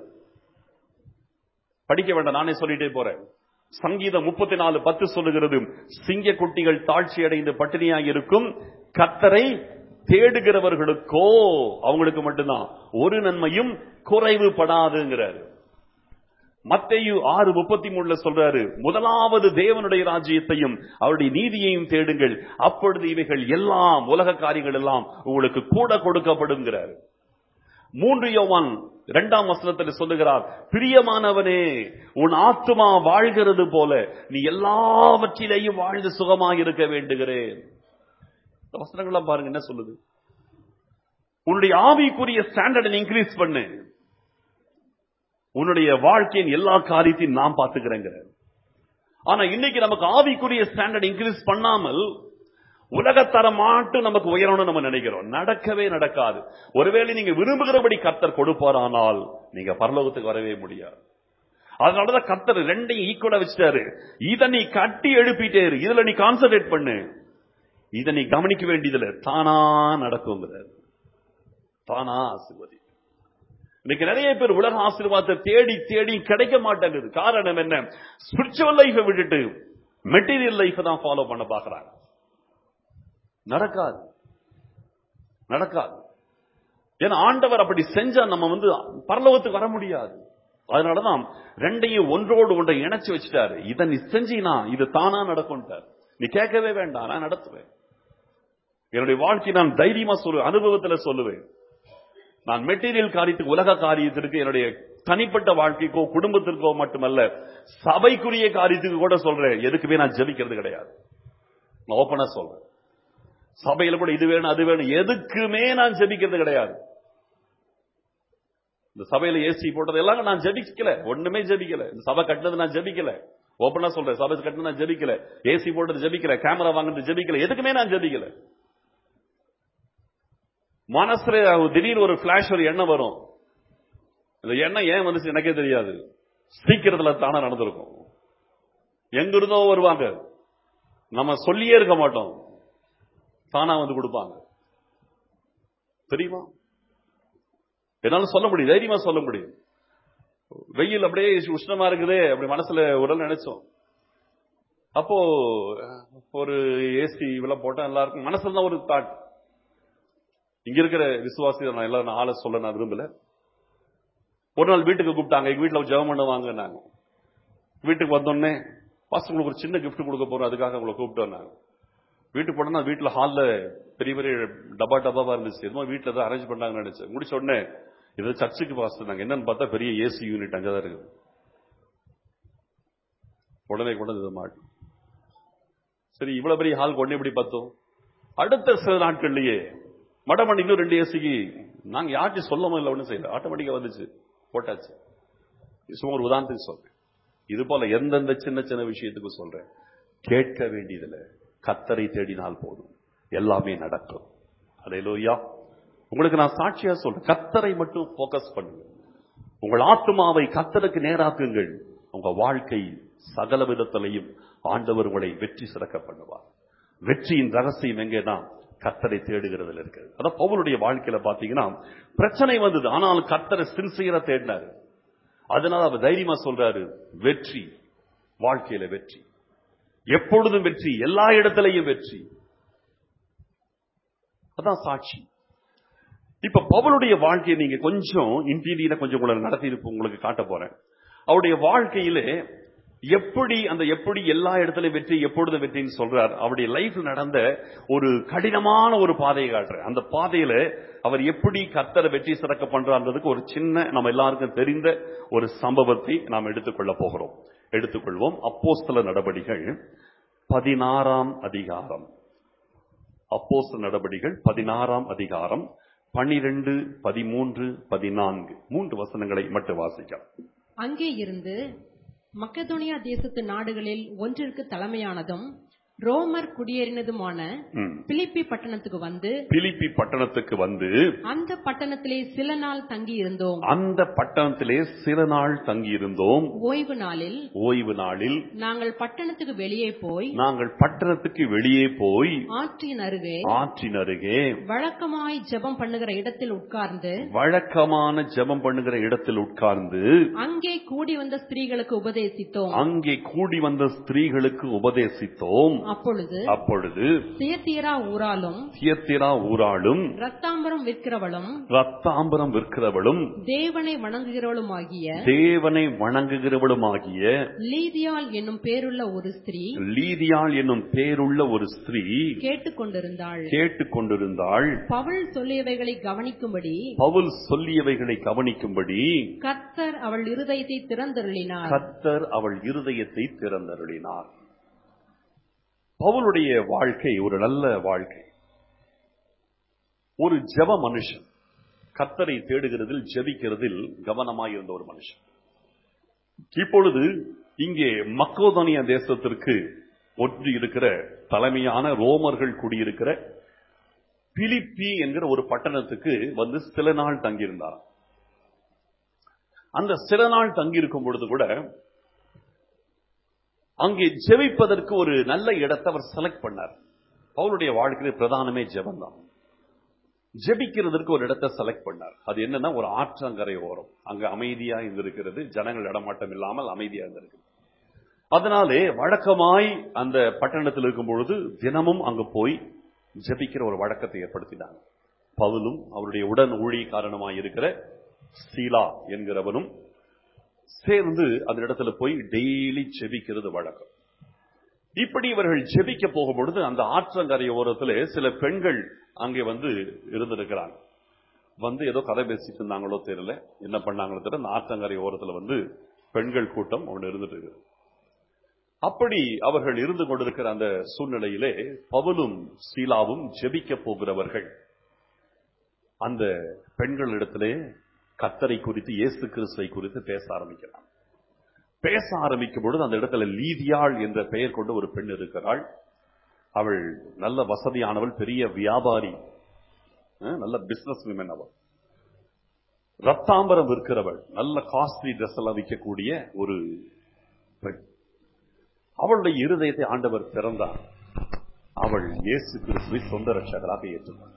படிக்க வேண்டாம் நானே சொல்லிட்டே போறேன் சங்கீதம் முப்பத்தி நாலு பத்து சொல்லுகிறது சிங்க குட்டிகள் தாழ்ச்சி அடைந்து பட்டினியாக இருக்கும் கத்தரை தேடுகிறவர்களுக்கோ அவங்களுக்கு மட்டும்தான் ஒரு நன்மையும் குறைவுபடாதுங்கிறாரு மத்தையு ஆறு முப்பத்தி மூணுல சொல்றாரு முதலாவது தேவனுடைய ராஜ்யத்தையும் அவருடைய நீதியையும் தேடுங்கள் அப்பொழுது இவைகள் எல்லாம் உலக காரியங்கள் எல்லாம் உங்களுக்கு கூட கொடுக்கப்படுங்கிறாரு மூன்று யோவான் இரண்டாம் வசனத்தில் சொல்லுகிறார் பிரியமானவனே உன் ஆத்துமா வாழ்கிறது போல நீ எல்லாவற்றிலேயும் வாழ்ந்து சுகமாக இருக்க வேண்டுகிறேன் இந்த வசனங்கள்லாம் பாருங்க என்ன சொல்லுது உன்னுடைய ஆவிக்குரிய ஸ்டாண்டர்டை இன்க்ரீஸ் பண்ணு உன்னுடைய வாழ்க்கையின் எல்லா காரியத்தையும் நான் பார்த்துக்கிறேங்க ஆனா இன்னைக்கு நமக்கு ஆவிக்குரிய ஸ்டாண்டர்ட் இன்க்ரீஸ் பண்ணாமல் உலகத்தரம் மாட்டும் நமக்கு உயரணும்னு நம்ம நினைக்கிறோம் நடக்கவே நடக்காது ஒருவேளை நீங்க விரும்புகிறபடி கர்த்தர் கொடுப்பாரானால் நீங்க பரலோகத்துக்கு வரவே முடியாது அதனாலதான் கர்த்தர் ரெண்டையும் ஈக்குவலா வச்சுட்டாரு இதை நீ கட்டி எழுப்பிட்டே இரு இதுல நீ கான்சென்ட்ரேட் பண்ணு இதை நீ கவனிக்க வேண்டியதுல தானா நடக்குங்கிறார் தானா ஆசிர்வதி இன்னைக்கு நிறைய பேர் உலக ஆசீர்வாதத்தை தேடி தேடி கிடைக்க மாட்டேங்குது காரணம் என்ன ஸ்பிரிச்சுவல் லைஃபை விட்டுட்டு மெட்டீரியல் லைஃப் தான் ஃபாலோ பண்ண பாக்குறாங்க நடக்காது நடக்காது ஏன்னா ஆண்டவர் அப்படி செஞ்சா நம்ம வந்து பரலோகத்துக்கு வர முடியாது அதனாலதான் ரெண்டையும் ஒன்றோடு ஒன்றை இணைச்சு வச்சுட்டாரு இதை நீ செஞ்சினா இது தானா நடக்கும்ட்டார் நீ கேட்கவே வேண்டாம் நான் நடத்துவேன் என்னுடைய வாழ்க்கை நான் தைரியமா சொல்லுவேன் அனுபவத்துல சொல்லுவேன் நான் மெட்டீரியல் காரியத்துக்கு உலக காரியத்திற்கு என்னுடைய தனிப்பட்ட வாழ்க்கைக்கோ குடும்பத்திற்கோ மட்டுமல்ல சபைக்குரிய காரியத்துக்கு கூட சொல்றேன் எதுக்குமே நான் ஜெபிக்கிறது கிடையாது நான் ஓப்பனா சொல்றேன் சபையில கூட இது வேணும் அது வேணும் எதுக்குமே நான் ஜெபிக்கிறது கிடையாது இந்த சபையில ஏசி போட்டது எல்லாம் நான் ஜெபிக்கல ஒண்ணுமே ஜெபிக்கல இந்த சபை கட்டினது நான் ஜெபிக்கல ஓப்பனா சொல்றேன் சபை கட்டினது நான் ஜெபிக்கல ஏசி போட்டது ஜெபிக்கல கேமரா வாங்கினது ஜெபிக்கல எதுக்குமே நான் ஜெபிக்கல மனசுல திடீர்னு ஒரு பிளாஷ் ஒரு எண்ணம் வரும் இந்த எண்ணம் ஏன் வந்துச்சு எனக்கே தெரியாது சீக்கிரத்துல தானே நடந்திருக்கும் எங்க இருந்தோ வருவாங்க நம்ம சொல்லியே இருக்க மாட்டோம் தானா வந்து கொடுப்பாங்க தெரியுமா என்னால சொல்ல முடியும் தைரியமா சொல்ல முடியும் வெயில் அப்படியே உஷ்ணமா இருக்குதே அப்படி மனசுல உடல் நினைச்சோம் அப்போ ஒரு ஏசி இவ்வளவு போட்டா நல்லா இருக்கும் மனசுல தான் ஒரு தாட் இங்க இருக்கிற விசுவாசி நான் எல்லாரும் ஆளை சொல்ல நான் விரும்பல ஒரு நாள் வீட்டுக்கு கூப்பிட்டாங்க எங்க வீட்டுல ஜெபம் பண்ண வாங்கினாங்க வீட்டுக்கு வந்தோடனே பாஸ்டர் உங்களுக்கு ஒரு சின்ன கிஃப்ட் கொடுக்க போறோம் அதுக்காக உங்களை கூப்பிட்டு வந்தாங்க வீட்டுக்கு போனா வீட்டுல ஹால்ல பெரிய பெரிய டப்பா டப்பாவா இருந்துச்சு எதுவும் வீட்டுல தான் அரேஞ்ச் பண்ணாங்கன்னு நினைச்சேன் முடிச்ச உடனே இது சர்ச்சுக்கு பாஸ்டர் நாங்க என்னன்னு பார்த்தா பெரிய ஏசி யூனிட் அங்கதான் இருக்குது உடனே கொண்டு வந்து மாட்டோம் சரி இவ்வளவு பெரிய ஹால் கொண்டு எப்படி பார்த்தோம் அடுத்த சில நாட்கள்லயே மடமண்டி இன்னும் ரெண்டு ஏசிக்கு நாங்க யார்ட்டும் சொல்லாம இல்லை ஒன்றும் செய்யல ஆட்டோமேட்டிக்கா வந்துச்சு போட்டாச்சு சும்மா ஒரு உதாரணத்துக்கு சொல்றேன் இது போல எந்தெந்த சின்ன சின்ன விஷயத்துக்கு சொல்றேன் கேட்க வேண்டியதுல கத்தரை தேடினால் போதும் எல்லாமே நடக்கும் அலையிலோயா உங்களுக்கு நான் சாட்சியா சொல்றேன் கத்தரை மட்டும் போக்கஸ் பண்ணுங்க உங்கள் ஆத்மாவை கத்தருக்கு நேராக்குங்கள் உங்க வாழ்க்கை சகல விதத்திலையும் ஆண்டவர் உங்களை வெற்றி சிறக்க பண்ணுவார் வெற்றியின் ரகசியம் எங்கன்னா கர்த்தரை தேடுகிறதுல இருக்கு அதான் பவுலுடைய வாழ்க்கையில பாத்தீங்கன்னா பிரச்சனை வந்தது ஆனாலும் கர்த்தரை சின்சியரா தேடினாரு அதனால அவர் தைரியமா சொல்றாரு வெற்றி வாழ்க்கையில வெற்றி எப்பொழுதும் வெற்றி எல்லா இடத்திலையும் வெற்றி அதான் சாட்சி இப்ப பவுலுடைய வாழ்க்கையை நீங்க கொஞ்சம் இன்டீரியரா கொஞ்சம் உங்களை நடத்தி உங்களுக்கு காட்ட போறேன் அவருடைய வாழ்க்கையிலே எப்படி அந்த எப்படி எல்லா இடத்துலயும் வெற்றி எப்பொழுது வெற்றின்னு சொல்றார் அவருடைய லைஃப்ல நடந்த ஒரு கடினமான ஒரு பாதையை காட்டுறார் அந்த பாதையில அவர் எப்படி கர்த்தரை வெற்றி சிறக்க பண்றான்றதுக்கு ஒரு சின்ன நம்ம எல்லாருக்கும் தெரிந்த ஒரு சம்பவத்தை நாம் எடுத்துக்கொள்ள போகிறோம் எடுத்துக்கொள்வோம் அப்போஸ்தல நடபடிகள் பதினாறாம் அதிகாரம் அப்போஸ்தல நடபடிகள் பதினாறாம் அதிகாரம் பனிரெண்டு பதிமூன்று பதினான்கு மூன்று வசனங்களை மட்டும் வாசிக்கலாம் அங்கே இருந்து மக்கதோனியா தேசத்து நாடுகளில் ஒன்றிற்கு தலைமையானதும் ரோமர் குடியேறினதுமான ம். பிலிப்பி பட்டணத்துக்கு வந்து பிலிப்பி பட்டணத்துக்கு வந்து அந்த பட்டணத்திலே சில நாள் தங்கி இருந்தோம் அந்த பட்டணத்திலே சில நாள் தங்கியிருந்தோம் ஓய்வு நாளில் ஓய்வு நாளில் நாங்கள் பட்டணத்துக்கு வெளியே போய் நாங்கள் பட்டணத்துக்கு வெளியே போய் ஆற்றின் அருகே ஆற்றின் அருகே வழக்கமாய் ஜெபம் பண்ணுகிற இடத்தில் உட்கார்ந்து வழக்கமான ஜெபம் பண்ணுகிற இடத்தில் உட்கார்ந்து அங்கே கூடி வந்த ஸ்திரீகளுக்கு உபதேசித்தோம் அங்கே கூடி வந்த ஸ்திரீகளுக்கு உபதேசித்தோம் அப்பொழுது அப்பொழுது சியத்தீரா ஊராலும் தியத்திரா ஊராளும் ரத்தாம்பரம் விற்கிறவளும் ரத்தாம்பரம் விற்கிறவளும் தேவனை வணங்குகிறவளுமாகிய தேவனை வணங்குகிறவளுமாகிய லீதியாள் என்னும் பேருள்ள ஒரு ஸ்திரீ லீதியாள் என்னும் பேருள்ள ஒரு ஸ்திரீ கேட்டுக்கொண்டிருந்தாள் கேட்டுக்கொண்டிருந்தாள் பவுல் சொல்லியவைகளை கவனிக்கும்படி பவுல் சொல்லியவைகளை கவனிக்கும்படி கர்த்தர் அவள் இருதயத்தை திறந்தருளினார் கர்த்தர் அவள் இருதயத்தை திறந்தருளினார் பவுலுடைய வாழ்க்கை ஒரு நல்ல வாழ்க்கை ஒரு ஜெப மனுஷன் கர்த்தரை தேடுகிறதில் ஜெபிக்கிறதில் கவனமாய் இருந்த ஒரு மனுஷன் இப்பொழுது இங்கே மக்கோதனியா தேசத்திற்கு ஒன்று இருக்கிற தலைமையான ரோமர்கள் குடியிருக்கிற பிலிப்பி என்கிற ஒரு பட்டணத்துக்கு வந்து சில நாள் தங்கியிருந்தார் அந்த சில நாள் தங்கியிருக்கும் பொழுது கூட அங்கே ஜெபிப்பதற்கு ஒரு நல்ல இடத்தை அவர் செலக்ட் பண்ணார் பவுலுடைய வாழ்க்கையில் பிரதானமே ஜெபம் தான் ஜெபிக்கிறதுக்கு ஒரு இடத்தை செலக்ட் பண்ணார் அது என்னன்னா ஒரு ஆற்றங்கரை ஓரம் அங்க அமைதியா இருந்திருக்கிறது ஜனங்கள் இடமாட்டம் இல்லாமல் அமைதியா இருந்திருக்கு அதனாலே வழக்கமாய் அந்த பட்டணத்தில் இருக்கும் பொழுது தினமும் அங்கு போய் ஜெபிக்கிற ஒரு வழக்கத்தை ஏற்படுத்தினாங்க பவுலும் அவருடைய உடன் ஊழியக்காரனுமாய் இருக்கிற சீலா என்கிறவனும் சேர்ந்து அந்த இடத்துல போய் டெய்லி ஜெபிக்கிறது வழக்கம் இப்படி இவர்கள் ஜெபிக்க போகும் பொழுது அந்த ஆற்றங்கரை ஓரத்தில் சில பெண்கள் அங்கே வந்து இருந்திருக்கிறாங்க வந்து ஏதோ கதை பேசிட்டு இருந்தாங்களோ தெரியல என்ன பண்ணாங்களோ தெரியல அந்த ஆற்றங்கரை ஓரத்துல வந்து பெண்கள் கூட்டம் ஒன்று இருந்துட்டு இருக்குது அப்படி அவர்கள் இருந்து கொண்டிருக்கிற அந்த சூழ்நிலையிலே பவுலும் சீலாவும் ஜெபிக்க போகிறவர்கள் அந்த பெண்களிடத்திலே கத்தரை குறித்து இயேசு கிறிஸ்துவை குறித்து பேச ஆரம்பிக்கிறார் பேச ஆரம்பிக்கும் பொழுது அந்த இடத்துல லீதியாள் என்ற பெயர் கொண்ட ஒரு பெண் இருக்கிறாள் அவள் நல்ல வசதியானவள் பெரிய வியாபாரி அஹ், நல்ல பிசினஸ் விமன் அவள் ரத்தாம்பரம் விற்கிறவள் நல்ல காஸ்ட்லி ட்ரெஸ் எல்லாம் விற்கக்கூடிய ஒரு பெண் அவளுடைய இருதயத்தை ஆண்டவர் திறந்தார் அவள் இயேசு கிறிஸ்துவை சொந்த ரட்சகராக ஏற்றுக்கொண்டார்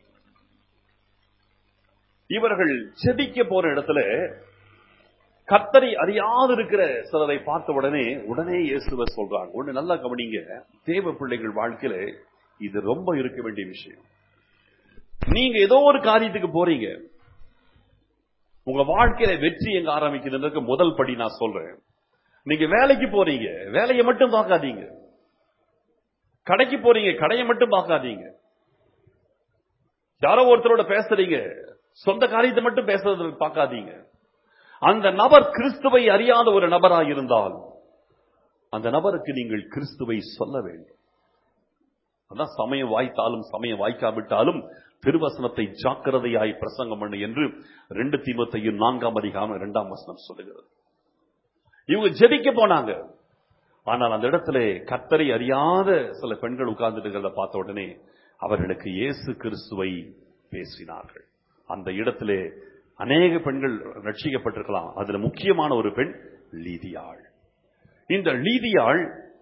இவர்கள் செபிக்க போற இடத்துல கத்தரை அறியாது இருக்கிற சிலரை பார்த்த உடனே உடனே இயேசுவ சொல்றாங்க ஒண்ணு நல்லா கவனிங்க தேவ பிள்ளைகள் வாழ்க்கையில இது ரொம்ப இருக்க வேண்டிய விஷயம் நீங்க ஏதோ ஒரு காரியத்துக்கு போறீங்க உங்க வாழ்க்கையில வெற்றி எங்க ஆரம்பிக்குதுன்றதுக்கு முதல் படி நான் சொல்றேன் நீங்க வேலைக்கு போறீங்க வேலையை மட்டும் பார்க்காதீங்க கடைக்கு போறீங்க கடையை மட்டும் பார்க்காதீங்க யாரோ ஒருத்தரோட பேசுறீங்க சொந்த காரியத்தை மட்டும் பேசுறது பார்க்காதீங்க அந்த நபர் கிறிஸ்துவை அறியாத ஒரு நபராக இருந்தால் அந்த நபருக்கு நீங்கள் கிறிஸ்துவை சொல்ல வேண்டும் அதான் சமயம் வாய்த்தாலும் சமயம் வாய்க்காவிட்டாலும் திருவசனத்தை ஜாக்கிரதையாய் பிரசங்கம் பண்ணு என்று ரெண்டு தீமத்தையும் நான்காம் அதிகாரம் இரண்டாம் வசனம் சொல்லுகிறது இவங்க ஜெபிக்க போனாங்க ஆனால் அந்த இடத்துல கத்தரை அறியாத சில பெண்கள் உட்கார்ந்துட்டு இருக்கிறத பார்த்த உடனே அவர்களுக்கு இயேசு கிறிஸ்துவை பேசினார்கள் அந்த இடத்திலே அநேக பெண்கள் ரட்சிக்கப்பட்டிருக்கலாம் அதுல முக்கியமான ஒரு பெண் லீதியாள் இந்த லீதியாள்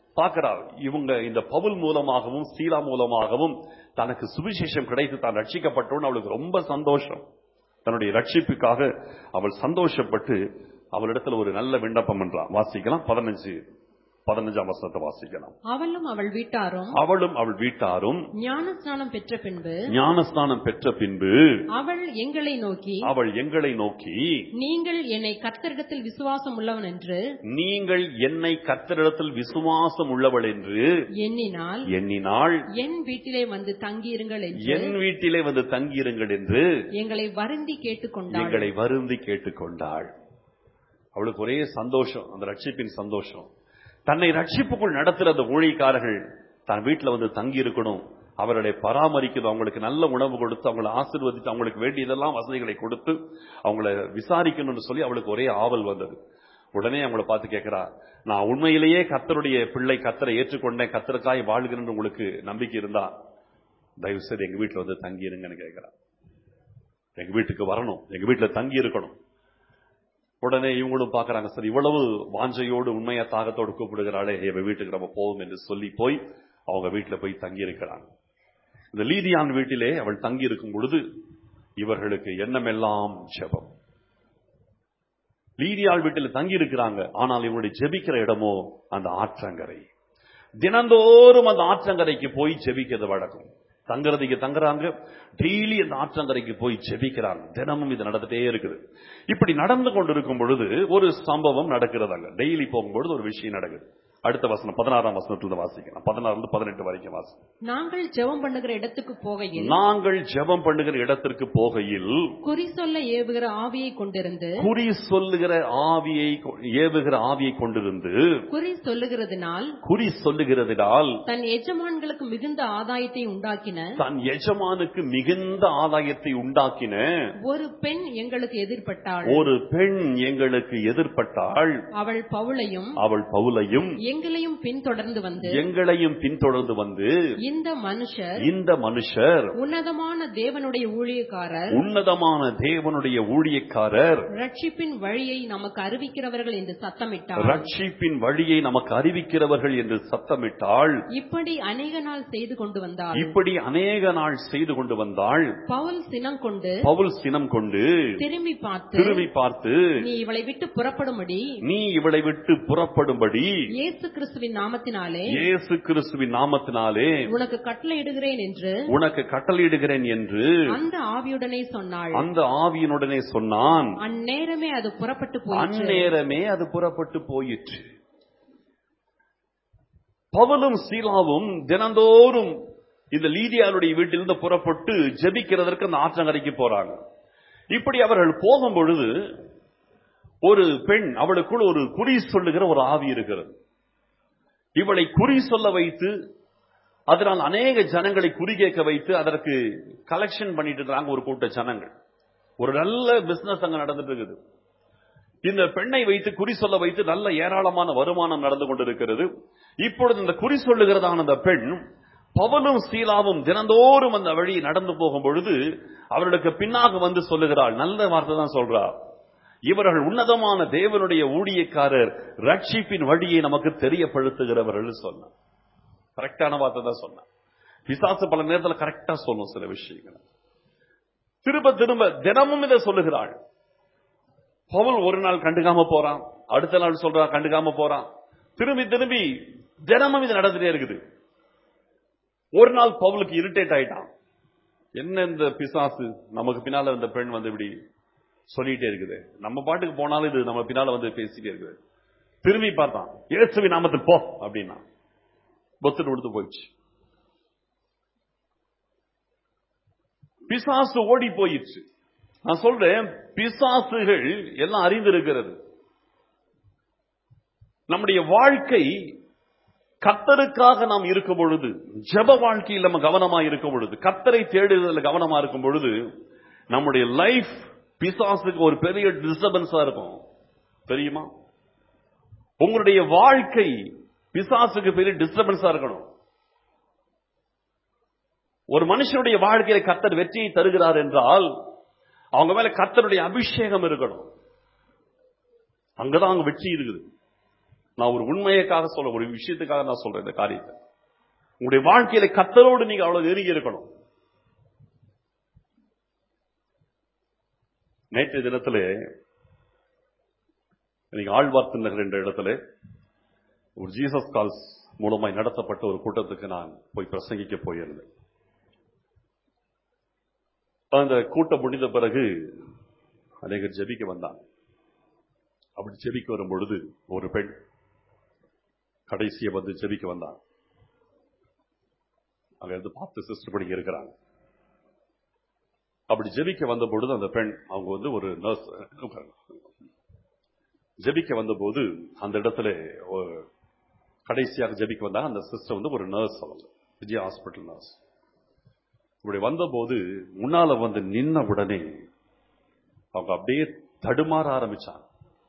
பார்க்கிறார் இவங்க இந்த பவுல் மூலமாகவும் சீலா மூலமாகவும் தனக்கு சுவிசேஷம் கிடைத்து தான் ரட்சிக்கப்பட்டோன்னு அவளுக்கு ரொம்ப சந்தோஷம் தன்னுடைய ரட்சிப்புக்காக அவள் சந்தோஷப்பட்டு அவளிடத்துல ஒரு நல்ல விண்ணப்பம் என்றான் வாசிக்கலாம் பதினஞ்சு பதினஞ்சாம் வசனத்தை வாசிக்கலாம் அவளும் அவள் வீட்டாரும் அவளும் அவள் வீட்டாரும் ஞானஸ்நானம் பெற்ற பின்பு ஞானஸ்நானம் பெற்ற பின்பு அவள் எங்களை நோக்கி அவள் எங்களை நோக்கி நீங்கள் என்னை கர்த்தரிடத்தில் விசுவாசம் உள்ளவன் என்று நீங்கள் என்னை கத்தரிடத்தில் விசுவாசம் உள்ளவள் என்று எண்ணினால் எண்ணினாள் என் வீட்டிலே வந்து தங்கியிருங்கள் என்று என் வீட்டிலே வந்து தங்கியிருங்கள் என்று எங்களை வருந்தி கேட்டுக்கொண்டாள் எங்களை வருந்தி கேட்டுக்கொண்டாள் அவளுக்கு ஒரே சந்தோஷம் அந்த ரட்சிப்பின் சந்தோஷம் தன்னை ரட்சிப்புக்குள் நடத்துற அந்த ஊழியக்காரர்கள் தன் வீட்டுல வந்து தங்கி இருக்கணும் அவர்களை பராமரிக்கணும் அவங்களுக்கு நல்ல உணவு கொடுத்து அவங்களை ஆசீர்வதித்து அவங்களுக்கு வேண்டியதெல்லாம் வசதிகளை கொடுத்து அவங்கள விசாரிக்கணும்னு சொல்லி அவளுக்கு ஒரே ஆவல் வந்தது உடனே அவங்கள பார்த்து கேட்கிறா நான் உண்மையிலேயே கத்தருடைய பிள்ளை கத்தரை ஏற்றுக்கொண்டேன் கத்தருக்காய் வாழ்கிறேன்னு உங்களுக்கு நம்பிக்கை இருந்தா தயவு செய்து எங்க வீட்டுல வந்து தங்கி இருங்கன்னு கேட்கிறா எங்க வீட்டுக்கு வரணும் எங்க வீட்டுல தங்கி இருக்கணும் உடனே இவங்களும் பாக்குறாங்க சரி இவ்வளவு வாஞ்சையோடு உண்மையா தாகத்தோடு கூப்பிடுகிறாளே என் வீட்டுக்கு நம்ம போவோம் என்று சொல்லி போய் அவங்க வீட்டுல போய் தங்கி இருக்கிறாங்க இந்த லீதியான் வீட்டிலே அவள் தங்கி இருக்கும் பொழுது இவர்களுக்கு எண்ணமெல்லாம் ஜெபம் லீதியாள் வீட்டில் தங்கி இருக்கிறாங்க ஆனால் இவங்களுடைய ஜெபிக்கிற இடமோ அந்த ஆற்றங்கரை தினந்தோறும் அந்த ஆற்றங்கரைக்கு போய் ஜெபிக்கிறது வழக்கம் தங்குறதுக்கு தங்குறாங்க டெய்லி அந்த ஆற்றங்கரைக்கு போய் ஜெபிக்கிறாங்க தினமும் இது நடந்துட்டே இருக்குது இப்படி நடந்து கொண்டிருக்கும் பொழுது ஒரு சம்பவம் நடக்கிறதாங்க டெய்லி போகும்பொழுது ஒரு விஷயம் நடக்குது அடுத்த வசனம் பதினாறாம் வசனத்துல வாசிக்கலாம் பதினாறுல பதினெட்டு வரைக்கும் வாசி நாங்கள் ஜெபம் பண்ணுகிற இடத்துக்கு போகையில் நாங்கள் ஜெபம் பண்ணுகிற இடத்திற்கு போகையில் குறி சொல்ல ஏவுகிற ஆவியை கொண்டிருந்து குறி சொல்லுகிற ஆவியை கொ- ஏவுகிற ஆவியை கொண்டிருந்து குறி சொல்லுகிறதுனால் குறி சொல்லுகிறதினால் தன் எஜமான்களுக்கு மிகுந்த ஆதாயத்தை உண்டாக்கின தன் எஜமானுக்கு மிகுந்த ஆதாயத்தை உண்டாக்கின ஒரு பெண் எங்களுக்கு எதிர்பட்டாள் ஒரு பெண் எங்களுக்கு எதிர்ப்பட்டாள் அவள் பவுலையும் அவள் பவுலையும் எங்களையும் பின்தொடர்ந்து வந்து எங்களையும் பின்தொடர்ந்து வந்து இந்த மனுஷர் இந்த மனுஷர் உன்னதமான தேவனுடைய ஊழியக்காரர் உன்னதமான தேவனுடைய ஊழியக்காரர் ரட்சிப்பின் வழியை நமக்கு அறிவிக்கிறவர்கள் என்று சத்தமிட்டார் ரட்சிப்பின் வழியை நமக்கு அறிவிக்கிறவர்கள் என்று சத்தமிட்டாள் இப்படி அநேக நாள் செய்து கொண்டு வந்தார் இப்படி அநேக நாள் செய்து கொண்டு வந்தாள் பவுல் சினம் கொண்டு பவுல் சினம் கொண்டு திரும்பி பார்த்து திரும்பி பார்த்து நீ இவளை விட்டு புறப்படும்படி நீ இவளை விட்டு புறப்படும்படி இயேசு கிறிஸ்துவின் நாமத்தினாலே இயேசு கிறிஸ்துவின் நாமத்தினாலே உனக்கு கட்டளையிடுகிறேன் என்று உனக்கு கட்டளையிடுகிறேன் என்று அந்த ஆவியுடனே சொன்னாள் அந்த ஆவியினுடனே சொன்னான் அந்நேரமே அது புறப்பட்டு போயிற்று அந்நேரமே அது புறப்பட்டு போயிற்று பவுலும் சீலாவும் தினந்தோறும் இந்த லீதியாருடைய வீட்டிலிருந்து புறப்பட்டு ஜெபிக்கிறதற்கு அந்த ஆற்றங்கரைக்கு போறாங்க இப்படி அவர்கள் போகும் பொழுது ஒரு பெண் அவளுக்குள் ஒரு குறி சொல்லுகிற ஒரு ஆவி இருக்கிறது இவளை குறி சொல்ல வைத்து அதனால் அநேக ஜனங்களை குறி கேட்க வைத்து அதற்கு கலெக்ஷன் பண்ணிட்டு இருக்கிறாங்க ஒரு கூட்ட ஜனங்கள் ஒரு நல்ல பிசினஸ் அங்க நடந்துட்டு இருக்குது இந்த பெண்ணை வைத்து குறி சொல்ல வைத்து நல்ல ஏராளமான வருமானம் நடந்து கொண்டிருக்கிறது இப்பொழுது இந்த குறி சொல்லுகிறதான அந்த பெண் பவலும் சீலாவும் தினந்தோறும் அந்த வழி நடந்து போகும் பொழுது அவர்களுக்கு பின்னாக வந்து சொல்லுகிறாள் நல்ல வார்த்தை தான் சொல்றா இவர்கள் உன்னதமான தேவனுடைய ஊழியக்காரர் ரட்சிப்பின் வழியை நமக்கு தெரியப்படுத்துகிறவர்கள் சொன்னார் கரெக்டான வார்த்தை தான் சொன்னார் பிசாசு பல நேரத்தில் கரெக்டா சொல்லும் சில விஷயங்களை திரும்ப திரும்ப தினமும் இதை சொல்லுகிறாள் பவுல் ஒரு நாள் கண்டுக்காம போறான் அடுத்த நாள் சொல்றான் கண்டுக்காம போறான் திரும்பி திரும்பி தினமும் இது நடந்துட்டே இருக்குது ஒரு நாள் பவுலுக்கு இரிட்டேட் ஆயிட்டான் என்ன இந்த பிசாசு நமக்கு பின்னால இந்த பெண் வந்து இப்படி சொல்லிட்டே இருக்குது நம்ம பாட்டுக்கு போனாலும் இது நம்ம பின்னால வந்து பேசிட்டே இருக்குது திரும்பி பார்த்தான் இயேசுவி நாமத்தில் போ அப்படின்னா பொத்துட்டு கொடுத்து போயிடுச்சு பிசாசு ஓடி போயிடுச்சு நான் சொல்றேன் பிசாசுகள் எல்லாம் அறிந்திருக்கிறது நம்முடைய வாழ்க்கை கத்தருக்காக நாம் இருக்கும் பொழுது ஜெப வாழ்க்கையில் நம்ம கவனமா இருக்கும் பொழுது கத்தரை தேடுதல் கவனமா இருக்கும் பொழுது நம்முடைய லைஃப் பிசாசுக்கு ஒரு பெரிய டிஸ்டர்பன்ஸா இருக்கும் தெரியுமா உங்களுடைய வாழ்க்கை பிசாசுக்கு பெரிய டிஸ்டர்பன்ஸா இருக்கணும் ஒரு மனுஷனுடைய வாழ்க்கையில கத்தர் வெற்றியை தருகிறார் என்றால் அவங்க மேல கத்தருடைய அபிஷேகம் இருக்கணும் அங்கதான் அவங்க வெற்றி இருக்குது நான் ஒரு உண்மையக்காக சொல்ல ஒரு விஷயத்துக்காக நான் சொல்றேன் இந்த காரியத்தை உங்களுடைய வாழ்க்கையில கத்தரோடு நீங்க அவ்வளவு நெருங்கி இருக்கணும் நேற்றைய தினத்திலே நீங்க ஆழ்வார்த்து நகர் என்ற இடத்துல ஒரு ஜீசஸ் கால்ஸ் மூலமாய் நடத்தப்பட்ட ஒரு கூட்டத்துக்கு நான் போய் பிரசங்கிக்க போயிருந்தேன் அந்த கூட்டம் முடிந்த பிறகு அநேகர் ஜெபிக்க வந்தாங்க அப்படி ஜெபிக்க வரும் பொழுது ஒரு பெண் கடைசியை வந்து ஜெபிக்க வந்தாங்க அங்க இருந்து பார்த்து சிஸ்டர் படிக்க இருக்கிறாங்க அப்படி ஜெபிக்க வந்த பொழுது அந்த பெண் அவங்க வந்து ஒரு நர்ஸ் ஜெபிக்க வந்தபோது அந்த இடத்துல ஒரு கடைசியாக ஜெபிக்க வந்தாங்க அந்த சிஸ்டர் வந்து ஒரு நர்ஸ் அவங்க விஜய் ஹாஸ்பிட்டல் நர்ஸ் இப்படி வந்தபோது முன்னால வந்து நின்ன உடனே அவங்க அப்படியே தடுமாற ஆரம்பிச்சாங்க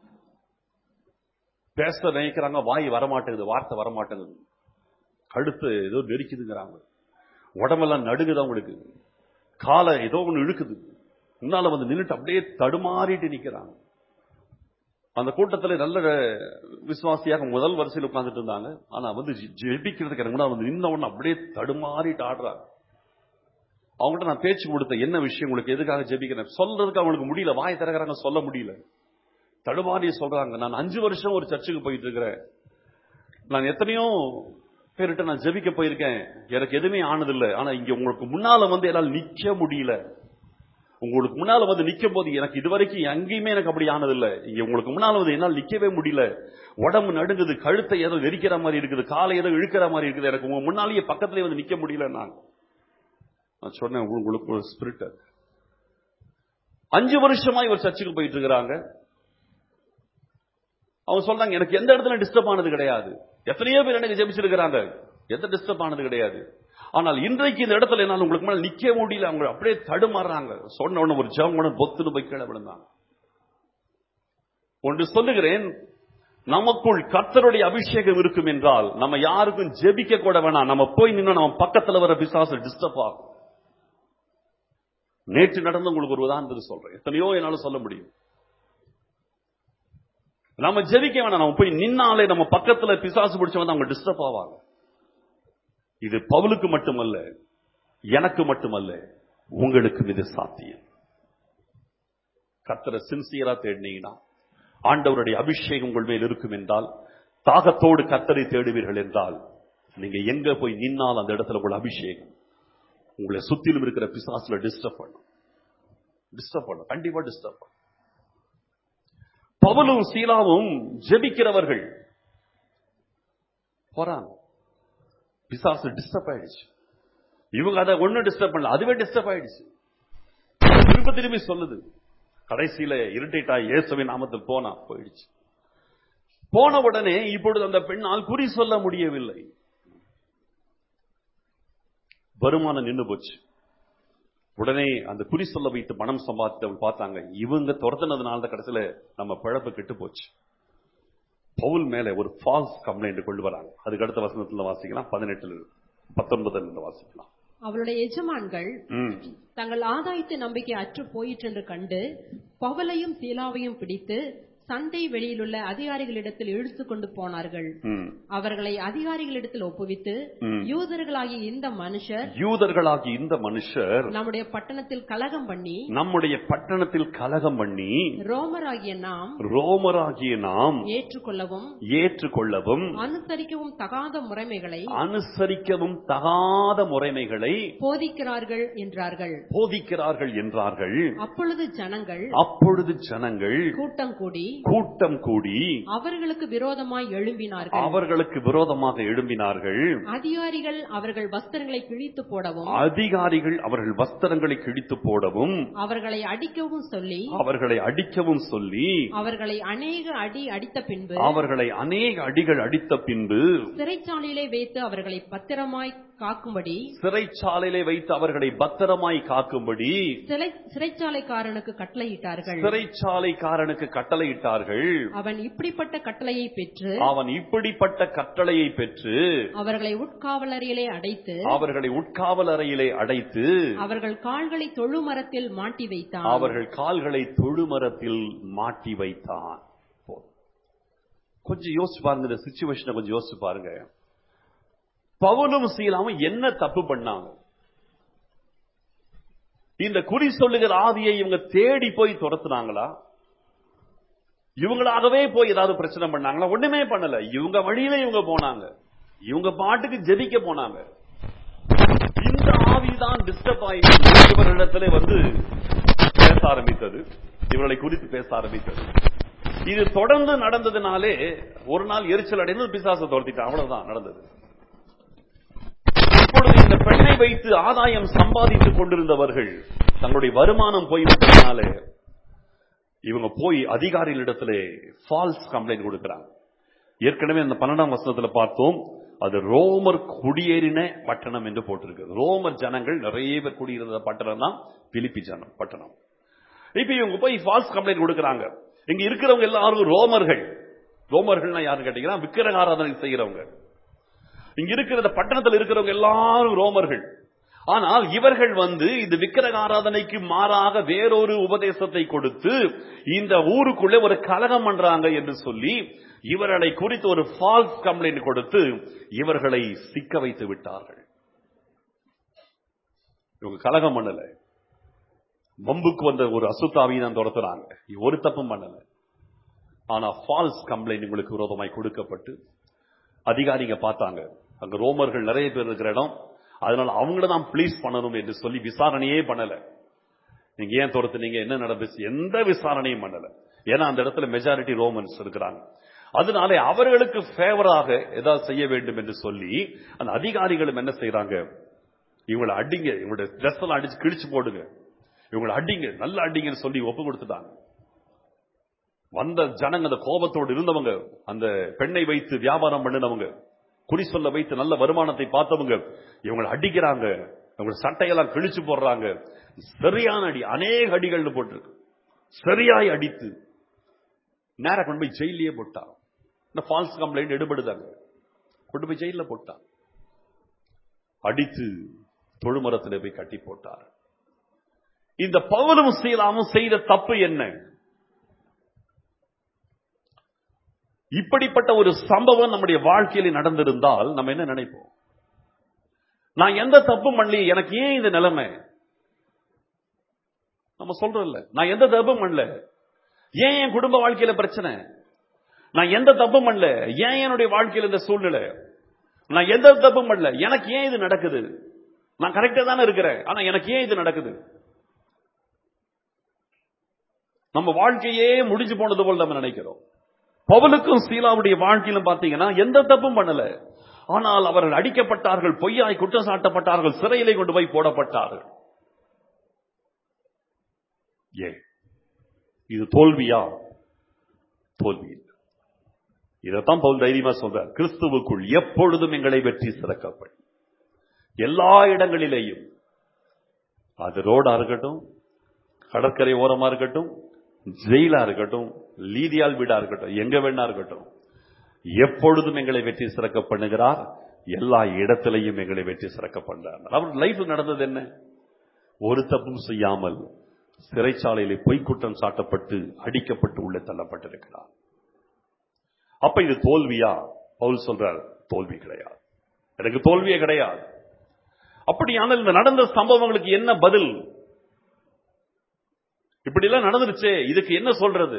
பேச நினைக்கிறாங்க வாய் வரமாட்டேங்குது வார்த்தை வரமாட்டேங்குது கழுத்து ஏதோ நெரிக்குதுங்கிறாங்க உடம்பெல்லாம் நடுங்குது அவங்களுக்கு காலை ஏதோ ஒன்று இழுக்குது முன்னால வந்து நின்றுட்டு அப்படியே தடுமாறிட்டு நிக்கிறாங்க அந்த கூட்டத்தில் நல்ல விசுவாசியாக முதல் வரிசையில் உட்கார்ந்துட்டு இருந்தாங்க ஆனா வந்து ஜெ- ஜெபிக்கிறதுக்கு எனக்கு முன்னாடி வந்து நின்ன உடனே அப்படியே தடுமாறிட்டு ஆடுறாங்க அவங்ககிட்ட நான் பேச்சு கொடுத்தேன் என்ன விஷயம் உங்களுக்கு எதுக்காக ஜெபிக்கிறேன் சொல்றதுக்கு அவங்களுக்கு முடியல வாய் திறக்கிறாங்க சொல்ல முடியல தடுமாறி சொல்றாங்க நான் அஞ்சு வருஷம் ஒரு சர்ச்சுக்கு போயிட்டு இருக்கிறேன் நான் எத்தனையோ பேர்கிட்ட நான் ஜெபிக்க போயிருக்கேன் எனக்கு எதுவுமே ஆனதில்லை ஆனா இங்க உங்களுக்கு முன்னால வந்து என்னால் நிக்க முடியல உங்களுக்கு முன்னால வந்து நிக்கும் போது எனக்கு இதுவரைக்கும் எங்கேயுமே எனக்கு அப்படி ஆனதில்லை இங்க உங்களுக்கு முன்னால வந்து என்னால் நிக்கவே முடியல உடம்பு நடுங்குது கழுத்தை ஏதோ நெரிக்கிற மாதிரி இருக்குது காலை ஏதோ இழுக்கிற மாதிரி இருக்குது எனக்கு உங்க முன்னாலேயே பக்கத்துலயே வந்து நிக்க முடியல நான் நான் சொன்னேன் உங்களுக்கு ஒரு ஸ்பிரிட் அஞ்சு வருஷமா இவர் சர்ச்சுக்கு போயிட்டு இருக்கிறாங்க அவங்க சொல்றாங்க எனக்கு எந்த இடத்துல டிஸ்டர்ப் ஆனது கிடையாது எத்தனையோ பேர் எனக்கு ஜெபிச்சிருக்கிறாங்க எந்த டிஸ்டர்ப் ஆனது கிடையாது ஆனால் இன்றைக்கு இந்த இடத்துல என்னால் உங்களுக்கு மேல நிக்க முடியல அவங்க அப்படியே தடுமாறுறாங்க சொன்ன உடனே ஒரு ஜெபம் உடனே பொத்துன்னு போய் கீழே விழுந்தாங்க ஒன்று சொல்லுகிறேன் நமக்குள் கர்த்தருடைய அபிஷேகம் இருக்கும் என்றால் நம்ம யாருக்கும் ஜெபிக்க கூட வேணாம் நம்ம போய் நின்று நம்ம பக்கத்துல வர பிசாசு டிஸ்டர்ப் ஆகும் நேற்று நடந்து உங்களுக்கு ஒரு உதாரணத்துக்கு சொல்றேன் எத்தனையோ என்னால சொல்ல முடியும் நம்ம ஜெபிக்க வேணாம் நம்ம போய் நின்னாலே நம்ம பக்கத்துல பிசாசு பிடிச்ச வந்து அவங்க டிஸ்டர்ப் ஆவாங்க இது பவுலுக்கு மட்டுமல்ல எனக்கு மட்டுமல்ல உங்களுக்கும் இது சாத்தியம் கர்த்தரை சின்சியரா தேடினீங்கன்னா ஆண்டவருடைய அபிஷேகம் உங்கள் மேல் இருக்கும் என்றால் தாகத்தோடு கர்த்தரை தேடுவீர்கள் என்றால் நீங்க எங்க போய் நின்னால் அந்த இடத்துல உங்கள் அபிஷேகம் உங்களை சுத்திலும் இருக்கிற பிசாசுல டிஸ்டர்ப் பண்ணும் டிஸ்டர்ப் பண்ணும் கண்டிப்பா டிஸ்டர்ப் பண்ணும் பவுலும் சீலாவும் ஜெபிக்கிறவர்கள் போறாங்க பிசாசு டிஸ்டர்ப் ஆயிடுச்சு இவங்க அதை ஒண்ணு டிஸ்டர்ப் பண்ணல அதுவே டிஸ்டர்ப் ஆயிடுச்சு திரும்ப திரும்பி சொல்லுது கடைசியில இருட்டேட்டா இயேசுவின் நாமத்தில் போனா போயிடுச்சு போன உடனே இப்பொழுது அந்த பெண்ணால் குறி சொல்ல முடியவில்லை வருமானம் நின்னு போச்சு உடனே அந்த குறி சொல்ல வைத்து பணம் சம்பாதித்தவங்க பார்த்தாங்க இவங்க துரத்துனதுனால தான் கடைசியில நம்ம பிழப்பு கெட்டு போச்சு பவுல் மேல ஒரு ஃபால்ஸ் கம்ப்ளைண்ட் கொண்டு வராங்க அதுக்கு அடுத்த வசனத்துல வாசிக்கலாம் பதினெட்டுல பத்தொன்பதுல இருந்து வாசிக்கலாம் அவளுடைய எஜமான்கள் ம். தங்கள் ஆதாயத்து நம்பிக்கை அற்று போயிற்று என்று கண்டு பவுலையும் சீலாவையும் பிடித்து சந்தை வெளியிலுள்ள அதிகாரிகளிடத்தில் இழுத்து கொண்டு போனார்கள் ம். அவர்களை அதிகாரிகளிடத்தில் ஒப்புவித்து ம். யூதர்களாகிய இந்த மனுஷர் யூதர்களாகி இந்த மனுஷர் நம்முடைய பட்டணத்தில் கலகம் பண்ணி நம்முடைய பட்டணத்தில் கலகம் பண்ணி ரோமராகிய நாம் ரோமராகிய நாம் ஏற்றுக்கொள்ளவும் ஏற்றுக்கொள்ளவும் அனுசரிக்கவும் தகாத முறைமைகளை அனுசரிக்கவும் தகாத முறைமைகளை போதிக்கிறார்கள் என்றார்கள் போதிக்கிறார்கள் என்றார்கள் அப்பொழுது ஜனங்கள் அப்பொழுது ஜனங்கள் கூட்டம் கூடி கூட்டம் கூடி அவர்களுக்கு விரோதமாய் எழும்பினார்கள் அவர்களுக்கு விரோதமாக எழும்பினார்கள் அதிகாரிகள் அவர்கள் வஸ்திரங்களை கிழித்து போடவும் அதிகாரிகள் அவர்கள் வஸ்திரங்களை கிழித்து போடவும் அவர்களை அடிக்கவும் சொல்லி அவர்களை அடிக்கவும் சொல்லி அவர்களை அநேக அடி அடித்த பின்பு அவர்களை அநேக அடிகள் அடித்த பின்பு சிறைச்சாலையிலே வைத்து அவர்களை பத்திரமாய் காக்கும்படி சிறைச்சாலையிலே வைத்து அவர்களை பத்திரமாய் காக்கும்படி சிறை சிறைச்சாலைக்காரனுக்கு கட்டளையிட்டார்கள் சிறைச்சாலைக்காரனுக்கு கட்டளையிட்டார்கள் அவன் இப்படிப்பட்ட கட்டளையை பெற்று அவன் இப்படிப்பட்ட கட்டளையை பெற்று அவர்களை உட்காவலறையிலே அடைத்து அவர்களை உட்காவல் அறையிலே அடைத்து அவர்கள் கால்களை தொழுமரத்தில் மாட்டி வைத்தான் அவர்கள் கால்களை தொழுமரத்தில் மாட்டி வைத்தான் போதும். கொஞ்சம் யோசிச்சு பாருங்க இந்த சுச்சுவேஷனை கொஞ்சம் யோசிச்சு பாருங்க பவுலும் சீலாவும் என்ன தப்பு பண்ணாங்க இந்த குறி சொல்லுகிற ஆவியை இவங்க தேடி போய் துரத்துனாங்களா இவங்களாகவே போய் ஏதாவது பிரச்சனை பண்ணாங்களா ஒண்ணுமே பண்ணல இவங்க வழியில இவங்க போனாங்க இவங்க பாட்டுக்கு ஜெபிக்க போனாங்க இந்த ஆவிதான் டிஸ்டர்ப் ஆகி இவர்களிடத்திலே வந்து பேச ஆரம்பித்தது இவர்களை குறித்து பேச ஆரம்பித்தது இது தொடர்ந்து நடந்ததுனாலே ஒரு நாள் எரிச்சல் அடைந்து பிசாசை துரத்திட்டான் அவ்வளவுதான் நடந்தது இப்பொழுது இந்த பெண்ணை வைத்து ஆதாயம் சம்பாதித்துக் கொண்டிருந்தவர்கள் தங்களுடைய வருமானம் போய்விட்டதுனாலே இவங்க போய் அதிகாரிகளிடத்திலே ஃபால்ஸ் கம்ப்ளைண்ட் கொடுக்கிறாங்க ஏற்கனவே அந்த பன்னெண்டாம் வசனத்துல பார்த்தோம் அது ரோமர் குடியேறின பட்டணம் என்று போட்டிருக்கு ரோமர் ஜனங்கள் நிறைய பேர் குடியிருந்த பட்டணம் தான் பிலிப்பி ஜனம் பட்டணம் இப்ப இவங்க போய் ஃபால்ஸ் கம்ப்ளைண்ட் கொடுக்கறாங்க இங்க இருக்கிறவங்க எல்லாரும் ரோமர்கள் ரோமர்கள்னா யாருன்னு கேட்டீங்கன்னா விக்கிரக ஆராதனை செய்யறவங்க இங்க இருக்கிற இந்த பட்டணத்தில் இருக்கிறவங்க எல்லாரும் ரோமர்கள் ஆனால் இவர்கள் வந்து இந்த விக்கிரக ஆராதனைக்கு மாறாக வேறொரு உபதேசத்தை கொடுத்து இந்த ஊருக்குள்ளே ஒரு கலகம் பண்றாங்க என்று சொல்லி இவர்களை குறித்து ஒரு ஃபால்ஸ் கம்ப்ளைண்ட் கொடுத்து இவர்களை சிக்க வைத்து விட்டார்கள் இவங்க கலகம் பண்ணல வம்புக்கு வந்த ஒரு அசுத்தாவியை தான் துரத்துறாங்க ஒரு தப்பும் பண்ணல ஆனா ஃபால்ஸ் கம்ப்ளைண்ட் உங்களுக்கு விரோதமாய் கொடுக்கப்பட்டு அதிகாரிங்க பார்த்தாங்க அங்க ரோமர்கள் நிறைய பேர் இருக்கிற இடம் அதனால அவங்கள தான் ப்ளீஸ் பண்ணணும் என்று சொல்லி விசாரணையே பண்ணல நீங்க ஏன் துரத்துனீங்க என்ன நடந்துச்சு எந்த விசாரணையும் பண்ணல ஏன்னா அந்த இடத்துல மெஜாரிட்டி ரோமன்ஸ் இருக்கிறாங்க அதனாலே அவர்களுக்கு ஃபேவராக ஏதாவது செய்ய வேண்டும் என்று சொல்லி அந்த அதிகாரிகளும் என்ன செய்யறாங்க இவங்களை அடிங்க இவங்களுடைய ட்ரெஸ் எல்லாம் அடிச்சு கிழிச்சு போடுங்க இவங்களை அடிங்க நல்ல அடிங்கன்னு சொல்லி ஒப்பு கொடுத்துட்டாங்க வந்த ஜனங்க அந்த கோபத்தோடு இருந்தவங்க அந்த பெண்ணை வைத்து வியாபாரம் பண்ணினவங்க குறி சொல்ல வைத்து நல்ல வருமானத்தை பார்த்தவங்க இவங்களை அடிக்கிறாங்க இவங்க சட்டையெல்லாம் கிழிச்சு போடுறாங்க சரியான அடி அநேக அடிகள்னு போட்டிருக்கு சரியாய் அடித்து நேர கொண்டு போய் ஜெயிலே போட்டான் இந்த ஃபால்ஸ் கம்ப்ளைண்ட் எடுபடுதாங்க கொண்டு போய் ஜெயில போட்டான் அடித்து தொழுமரத்தில் போய் கட்டி போட்டார் இந்த பவுலும் சீலாமும் செய்த தப்பு என்ன இப்படிப்பட்ட ஒரு சம்பவம் நம்முடைய வாழ்க்கையில் நடந்திருந்தால் நம்ம என்ன நினைப்போம் நான் எந்த தப்பும் பண்ணல எனக்கு ஏன் இந்த நிலைமை நம்ம சொல்றோம்ல நான் எந்த தப்பும் பண்ணல ஏன் என் குடும்ப வாழ்க்கையில பிரச்சனை நான் எந்த தப்பும் பண்ணல ஏன் என்னுடைய வாழ்க்கையில இந்த சூழ்நிலை நான் எந்த தப்பும் பண்ணல எனக்கு ஏன் இது நடக்குது நான் கரெக்டா தானே இருக்கிறேன் ஆனா எனக்கு ஏன் இது நடக்குது நம்ம வாழ்க்கையே முடிஞ்சு போனது போல் நம்ம நினைக்கிறோம் பவுலுக்கும் சீலாவுடைய வாழ்க்கையிலும் பார்த்தீங்கன்னா எந்த தப்பும் பண்ணல ஆனால் அவர்கள் அடிக்கப்பட்டார்கள் பொய்யாய் குற்றம் சாட்டப்பட்டார்கள் சிறையிலே கொண்டு போய் போடப்பட்டார்கள் ஏ இது தோல்வியா தோல்வி இல்லை இதைத்தான் பவுல் தைரியமா சொல்றார் கிறிஸ்துவுக்குள் எப்பொழுதும் எங்களை வெற்றி சிறக்கப்படும் எல்லா இடங்களிலேயும் அது ரோடா இருக்கட்டும் கடற்கரை ஓரமா இருக்கட்டும் ஜெயிலா இருக்கட்டும் லீதியால் வீடா இருக்கட்டும் எங்க வேணா இருக்கட்டும் எப்பொழுதும் எங்களை வெற்றி சிறக்க பண்ணுகிறார் எல்லா இடத்திலையும் எங்களை வெற்றி சிறக்க பண்றார் அவர் லைஃப் நடந்தது என்ன ஒரு தப்பும் செய்யாமல் சிறைச்சாலையிலே பொய்க்குற்றம் சாட்டப்பட்டு அடிக்கப்பட்டு உள்ளே தள்ளப்பட்டிருக்கிறார் அப்ப இது தோல்வியா பவுல் சொல்றார் தோல்வி கிடையாது எனக்கு தோல்வியே கிடையாது அப்படியானால் இந்த நடந்த சம்பவங்களுக்கு என்ன பதில் இப்படி எல்லாம் நடந்துருச்சே இதுக்கு என்ன சொல்றது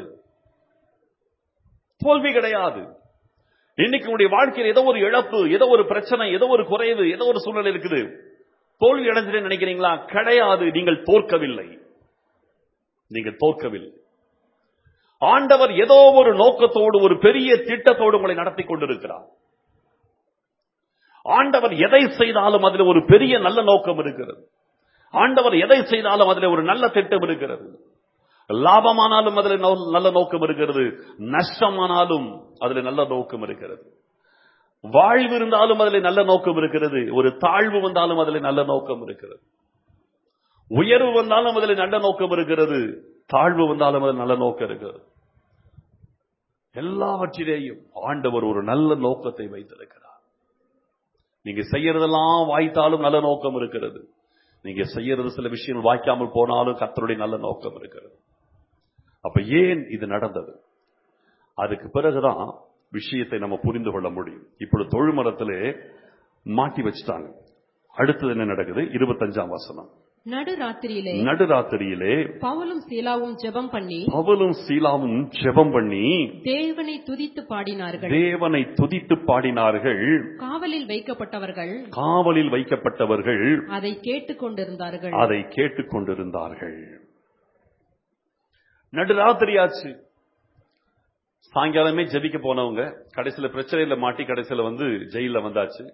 தோல்வி கிடையாது இன்னைக்கு உங்களுடைய வாழ்க்கையில் ஏதோ ஒரு இழப்பு ஏதோ ஒரு பிரச்சனை ஏதோ ஒரு குறைவு ஏதோ ஒரு சூழ்நிலை இருக்குது தோல்வி அடைஞ்சிட்டே நினைக்கிறீங்களா கிடையாது நீங்கள் தோற்கவில்லை நீங்கள் தோற்கவில்லை ஆண்டவர் ஏதோ ஒரு நோக்கத்தோடு ஒரு பெரிய திட்டத்தோடு உங்களை நடத்தி கொண்டிருக்கிறார் ஆண்டவர் எதை செய்தாலும் அதில் ஒரு பெரிய நல்ல நோக்கம் இருக்கிறது ஆண்டவர் எதை செய்தாலும் அதில் ஒரு நல்ல திட்டம் இருக்கிறது லாபமானாலும் அதில் நல்ல நோக்கம் இருக்கிறது நஷ்டமானாலும் அதில் நல்ல நோக்கம் இருக்கிறது வாழ்வு இருந்தாலும் அதில் நல்ல நோக்கம் இருக்கிறது ஒரு தாழ்வு வந்தாலும் அதில் நல்ல நோக்கம் இருக்கிறது உயர்வு வந்தாலும் அதில் நல்ல நோக்கம் இருக்கிறது தாழ்வு வந்தாலும் அதில் நல்ல நோக்கம் இருக்கிறது எல்லாவற்றிலேயும் ஆண்டவர் ஒரு நல்ல நோக்கத்தை வைத்திருக்கிறார் நீங்க செய்யறதெல்லாம் வாய்த்தாலும் நல்ல நோக்கம் இருக்கிறது நீங்க செய்யறது சில விஷயங்கள் வாய்க்காமல் போனாலும் கத்தருடைய நல்ல நோக்கம் இருக்கிறது அப்ப ஏன் இது நடந்தது அதுக்கு பிறகுதான் விஷயத்தை நம்ம புரிந்து கொள்ள முடியும் இப்பொழுது தொழுமரத்திலே மாட்டி வச்சுட்டாங்க அடுத்தது என்ன நடக்குது இருபத்தஞ்சாம் வசனம் நடுராத்திரியிலே நடுராத்திரியிலே பவுலும் சீலாவும் ஜெபம் பண்ணி பவுலும் சீலாவும் ஜெபம் பண்ணி தேவனை துதித்து பாடினார்கள் தேவனை துதித்து பாடினார்கள் காவலில் வைக்கப்பட்டவர்கள் காவலில் வைக்கப்பட்டவர்கள் அதை கேட்டுக் கொண்டிருந்தார்கள் அதை கேட்டுக் கொண்டிருந்தார்கள் நடுராத்திரி ஆச்சு சாயங்காலமே ஜெபிக்க போனவங்க கடைசியில பிரச்சனையில மாட்டி கடைசியில வந்து ஜெயில வந்தாச்சு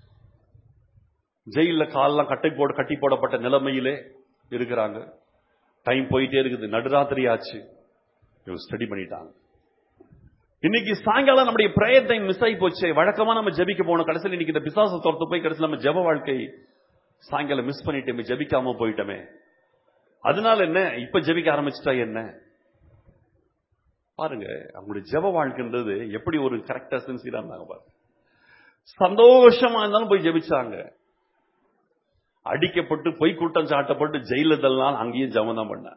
ஜெயில காலெல்லாம் கட்டை போட கட்டி போடப்பட்ட நிலைமையிலே இருக்கிறாங்க டைம் போயிட்டே இருக்குது நடுராத்திரி ஆச்சு இவங்க ஸ்டடி பண்ணிட்டாங்க இன்னைக்கு சாயங்காலம் நம்முடைய பிரேயர் டைம் மிஸ் ஆகி போச்சு வழக்கமா நம்ம ஜெபிக்க போனோம் கடைசியில் இன்னைக்கு இந்த பிசாச துரத்து போய் கடைசியில் நம்ம ஜெப வாழ்க்கை சாயங்காலம் மிஸ் பண்ணிட்டோமே ஜெபிக்காம போயிட்டோமே அதனால என்ன இப்ப ஜெபிக்க ஆரம்பிச்சிட்டா என்ன பாருங்க அவங்களுடைய ஜெப வாழ்க்கைன்றது எப்படி ஒரு கரெக்டா சின்சியரா இருந்தாங்க பாருங்க சந்தோஷமா இருந்தாலும் போய் ஜெபிச்சாங்க அடிக்கப்பட்டு பொய் கூட்டம் சாட்டப்பட்டு ஜெயில தள்ளினால் அங்கேயும் ஜெபம் தான் பண்ண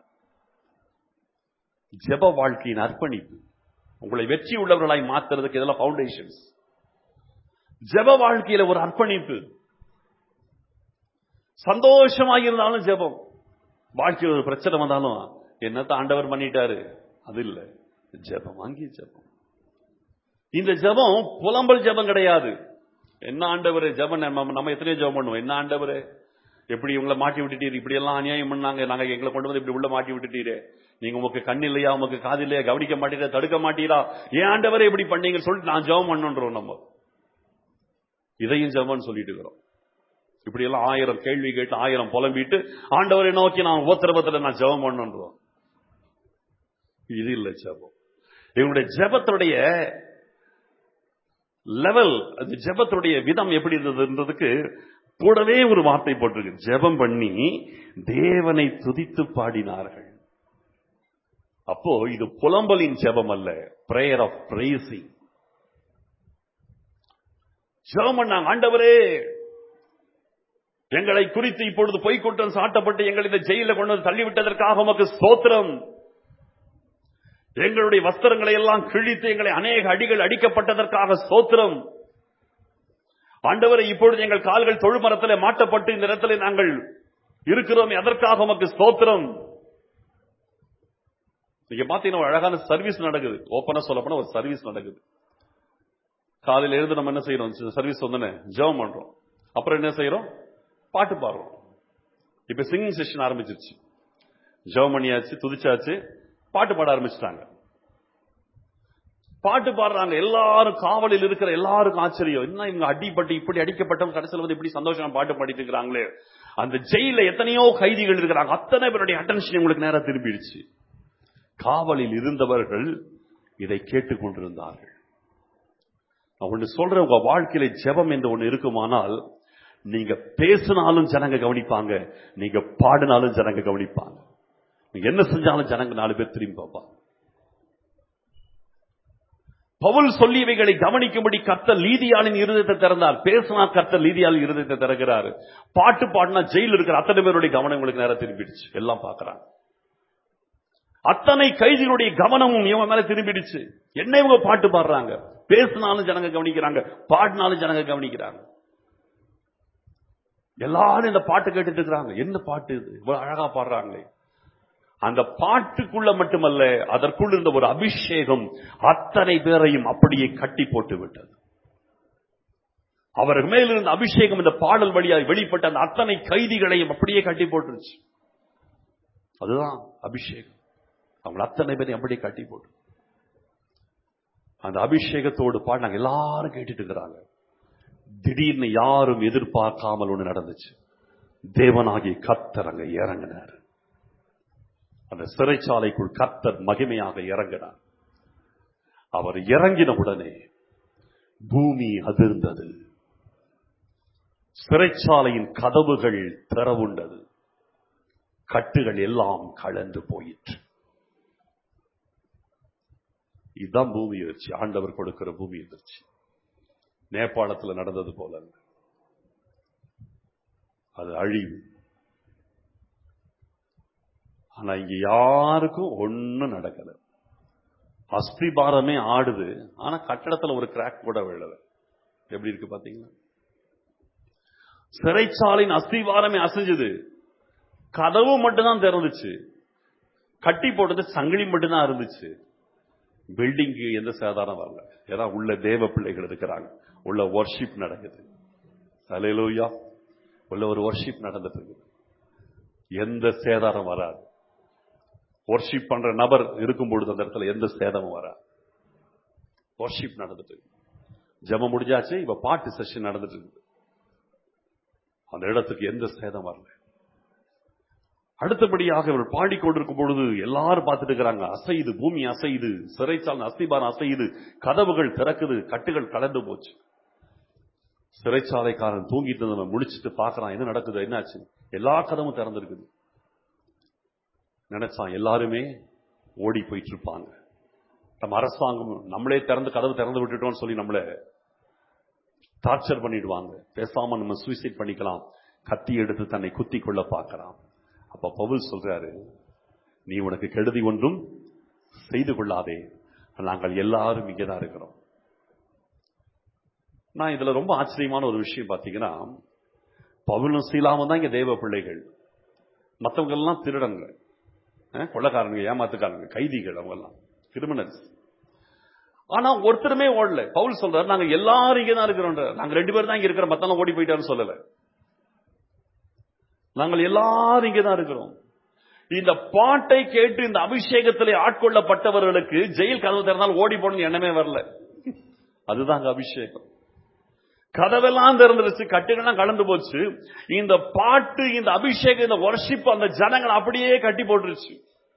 ஜெப வாழ்க்கையின் அர்ப்பணிப்பு உங்களை வெற்றி உள்ளவர்களாய் மாத்துறதுக்கு இதெல்லாம் பவுண்டேஷன்ஸ் ஜெப வாழ்க்கையில ஒரு அர்ப்பணிப்பு சந்தோஷமாக இருந்தாலும் ஜெபம் வாழ்க்கையில் ஒரு பிரச்சனை வந்தாலும் என்னத்த ஆண்டவர் பண்ணிட்டாரு அது இல்ல ஜெபம் அங்கே ஜெபம் இந்த ஜெபம் புலம்பல் ஜெபம் கிடையாது என்ன ஆண்டவர் ஜெபம் நம்ம நம்ம எத்தனையோ ஜெபம் பண்ணுவோம் என்ன ஆண்டவர் எப்படி உங்களை மாட்டி விட்டுட்டீர் இப்படி எல்லாம் அநியாயம் பண்ணாங்க நாங்க எங்களை கொண்டு வந்து இப்படி உள்ள மாட்டி விட்டுட்டீரு நீங்க உமக்கு கண் இல்லையா உமக்கு காது இல்லையா கவனிக்க மாட்டீரா தடுக்க மாட்டீரா ஏன் ஆண்டவரே இப்படி பண்ணீங்கன்னு சொல்லிட்டு நான் ஜெபம் பண்ணுன்றோம் நம்ம இதையும் ஜெபம்னு சொல்லிட்டு இருக்கிறோம் இப்படி எல்லாம் ஆயிரம் கேள்வி கேட்டு ஆயிரம் புலம்பிட்டு ஆண்டவரை நோக்கி நான் ஓத்திரபத்துல நான் ஜெபம் பண்ணுன்றோம் இது இல்ல ஜெபம் இவங்களுடைய ஜெபத்துடைய லெவல் அது ஜெபத்துடைய விதம் எப்படி இருந்ததுன்றதுக்கு கூடவே ஒரு வார்த்தை போட்டிருக்கு ஜெபம் பண்ணி தேவனை துதித்து பாடினார்கள் அப்போ இது புலம்பலின் ஜெபம் அல்ல பிரேயர் ஆஃப் பிரைசிங் ஜெபம் பண்ணாங்க ஆண்டவரே எங்களை குறித்து இப்பொழுது பொய்க்கூட்டம் சாட்டப்பட்டு எங்களை இந்த ஜெயில கொண்டு வந்து தள்ளிவிட்டதற்காக உமக்கு ஸ்தோத்திரம் எங்களுடைய வஸ்திரங்களை எல்லாம் கிழித்து எங்களை அநேக அடிகள் அடிக்கப்பட்டதற்காக ஸ்தோத்திரம் ஆண்டவரை இப்பொழுது எங்கள் கால்கள் தொழுமரத்தில் மாட்டப்பட்டு இந்த இடத்துல நாங்கள் இருக்கிறோம் அதற்காக உமக்கு ஸ்தோத்திரம் நீங்க பாத்தீங்கன்னா ஒரு அழகான சர்வீஸ் நடக்குது ஓப்பனா சொல்ல போனா ஒரு சர்வீஸ் நடக்குது காலையில எழுந்து நம்ம என்ன செய்யறோம் சர்வீஸ் வந்தோன்னே ஜெபம் பண்றோம் அப்புறம் என்ன செய்யறோம் பாட்டு பாடுறோம் இப்ப சிங்கிங் செஷன் ஆரம்பிச்சிருச்சு ஜெபம் பண்ணியாச்சு துதிச்சாச்சு பாட்டு பாட ஆரம்பிச்சிட்டாங்க பாட்டு பாடுறாங்க எல்லாரும் காவலில் இருக்கிற எல்லாருக்கும் ஆச்சரியம் என்ன இவங்க அடிப்பட்டு இப்படி அடிக்கப்பட்டவங்க கடைசியில் வந்து இப்படி சந்தோஷமா பாட்டு பாடிட்டு இருக்கிறாங்களே அந்த ஜெயில எத்தனையோ கைதிகள் இருக்கிறாங்க அத்தனை பேருடைய அட்டென்ஷன் உங்களுக்கு நேரம் திரும்பிடுச்சு காவலில் இருந்தவர்கள் இதை கேட்டுக் கொண்டிருந்தார்கள் நான் ஒன்று சொல்றேன் உங்க வாழ்க்கையில ஜெபம் என்று ஒன்று இருக்குமானால் நீங்க பேசினாலும் ஜனங்க கவனிப்பாங்க நீங்க பாடினாலும் ஜனங்க கவனிப்பாங்க நீங்க என்ன செஞ்சாலும் ஜனங்க நாலு பேர் திரும்பி பார்ப்பாங்க பவுல் சொல்லியவைகளை கவனிக்கும்படி கர்த்தர் லீதியாளின் இருதயத்தை திறந்தார் பேசினா கர்த்தர் லீதியாளின் இருதயத்தை திறக்கிறாரு பாட்டு பாடினா ஜெயில் இருக்கிற அத்தனை பேருடைய கவனம் உங்களுக்கு நேரம் திரும்பிடுச்சு எல்லாம் பார்க்கறாங்க அத்தனை கைதிகளுடைய கவனமும் இவங்க மேல திரும்பிடுச்சு என்ன இவங்க பாட்டு பாடுறாங்க பேசினாலும் ஜனங்க கவனிக்கிறாங்க பாடினாலும் ஜனங்க கவனிக்கிறாங்க எல்லாரும் இந்த பாட்டு கேட்டுட்டு இருக்கிறாங்க என்ன பாட்டு இது இவ்வளவு அழகா பாடுறாங்களே அந்த பாட்டுக்குள்ள மட்டுமல்ல அதற்குள் இருந்த ஒரு அபிஷேகம் அத்தனை பேரையும் அப்படியே கட்டி போட்டு விட்டது அவருக்கு மேல் இருந்த அபிஷேகம் இந்த பாடல் வழியாக வெளிப்பட்ட அந்த அத்தனை கைதிகளையும் அப்படியே கட்டி போட்டுருச்சு அதுதான் அபிஷேகம் அவங்க அத்தனை பேரையும் அப்படியே கட்டி போட்டு அந்த அபிஷேகத்தோடு பாடினாங்க எல்லாரும் கேட்டுட்டு இருக்கிறாங்க திடீர்னு யாரும் எதிர்பார்க்காமல் ஒண்ணு நடந்துச்சு தேவனாகி கர்த்தர் அங்க இறங்கினார் அந்த சிறைச்சாலைக்குள் கர்த்தர் மகிமையாக இறங்கினார் அவர் இறங்கின உடனே பூமி அதிர்ந்தது சிறைச்சாலையின் கதவுகள் திறவுண்டது கட்டுகள் எல்லாம் கலந்து போயிற்று இதுதான் பூமி எதிர்ச்சி ஆண்டவர் கொடுக்கிற பூமி எதிர்ச்சி நேபாளத்துல நடந்தது போல அல்ல. அது அழிவு ஆனா இங்க யாருக்கும் ஒண்ணும் நடக்கல அஸ்திபாரமே ஆடுது ஆனா கட்டடத்துல ஒரு கிராக் கூட விழல எப்படி இருக்கு பாத்தீங்களா சிறைச்சாலையின் அஸ்திவாரமே அசைஞ்சது கதவு மட்டும்தான் திறந்துச்சு கட்டி போட்டது சங்கிலி மட்டும்தான் இருந்துச்சு பில்டிங்க்கு எந்த சேதாரம் வரல ஏன்னா உள்ள தேவ பிள்ளைகள் இருக்கிறாங்க உள்ள ஒர்ஷிப் நடக்குது அலையலூயா உள்ள ஒரு ஒர்ஷிப் நடந்துட்டு இருக்குது எந்த சேதாரம் வராது ஒர்ஷிப் பண்ற நபர் இருக்கும் பொழுது அந்த இடத்துல எந்த சேதமும் வராது ஒர்ஷிப் நடந்துட்டு இருக்கு. ஜெபம் முடிஞ்சாச்சு இப்ப பாட்டு செஷன் நடந்துட்டு இருக்குது அந்த இடத்துக்கு எந்த சேதம் வரல அடுத்தபடியாக இவர் பாடிக்கொண்டிருக்கும் பொழுது எல்லாரும் பார்த்துட்டு இருக்கிறாங்க அசையுது பூமி அசையுது சிறைச்சாலை அஸ்திபாரம் அசையுது கதவுகள் திறக்குது கட்டுகள் கலந்து போச்சு சிறைச்சாலைக்காரன் தூங்கிட்டு இருந்தவன் முடிச்சிட்டு பார்க்கறான் என்ன நடக்குது என்னாச்சு எல்லா கதவும் திறந்திருக்குது நினைச்சான் எல்லாருமே ஓடி போயிட்டு இருப்பாங்க நம்ம அரசாங்கம் நம்மளே திறந்து கதவு திறந்து விட்டுட்டோம்னு சொல்லி நம்மள டார்ச்சர் பண்ணிடுவாங்க பேசாம நம்ம சூசைட் பண்ணிக்கலாம் கத்தி எடுத்து தன்னை குத்தி கொள்ள பார்க்கலாம் அப்ப பவுல் சொல்றாரு நீ உனக்கு கெடுதி ஒன்றும் செய்து கொள்ளாதே நாங்கள் எல்லாரும் இங்கதான் இருக்கிறோம் நான் இதுல ரொம்ப ஆச்சரியமான ஒரு விஷயம் பாத்தீங்கன்னா பவுலும் சீலாவும் தான் இங்க தேவ பிள்ளைகள் மற்றவங்க எல்லாம் திருடங்க அஹ், கொள்ளைக்காரங்க ஏமாத்துக்காரங்க கைதிகள் அவங்க எல்லாம் கிரிமினல்ஸ் ஆனா ஒருத்தருமே ஓடல பவுல் சொல்றாரு நாங்க எல்லாரும் இங்க தான் இருக்கிறோம் நாங்க ரெண்டு பேரும் தான் இங்க இருக்கிறோம் மத்தவங்க ஓடி போயிட்டாருன்னு சொல்லல நாங்கள் எல்லாரும் இங்கே தான் இருக்கிறோம் இந்த பாட்டை கேட்டு இந்த அபிஷேகத்திலே ஆட்கொள்ளப்பட்டவர்களுக்கு ஜெயில் கதவு திறந்தால் ஓடி போகணும்னு எண்ணமே வரல அதுதான் அங்க அபிஷேகம் கதவெல்லாம் திறந்துருச்சு கட்டுகள்லாம் கலந்து போச்சு இந்த பாட்டு இந்த அபிஷேகம் இந்த வர்ஷிப் அந்த ஜனங்கள் அப்படியே கட்டி போட்டுருச்சு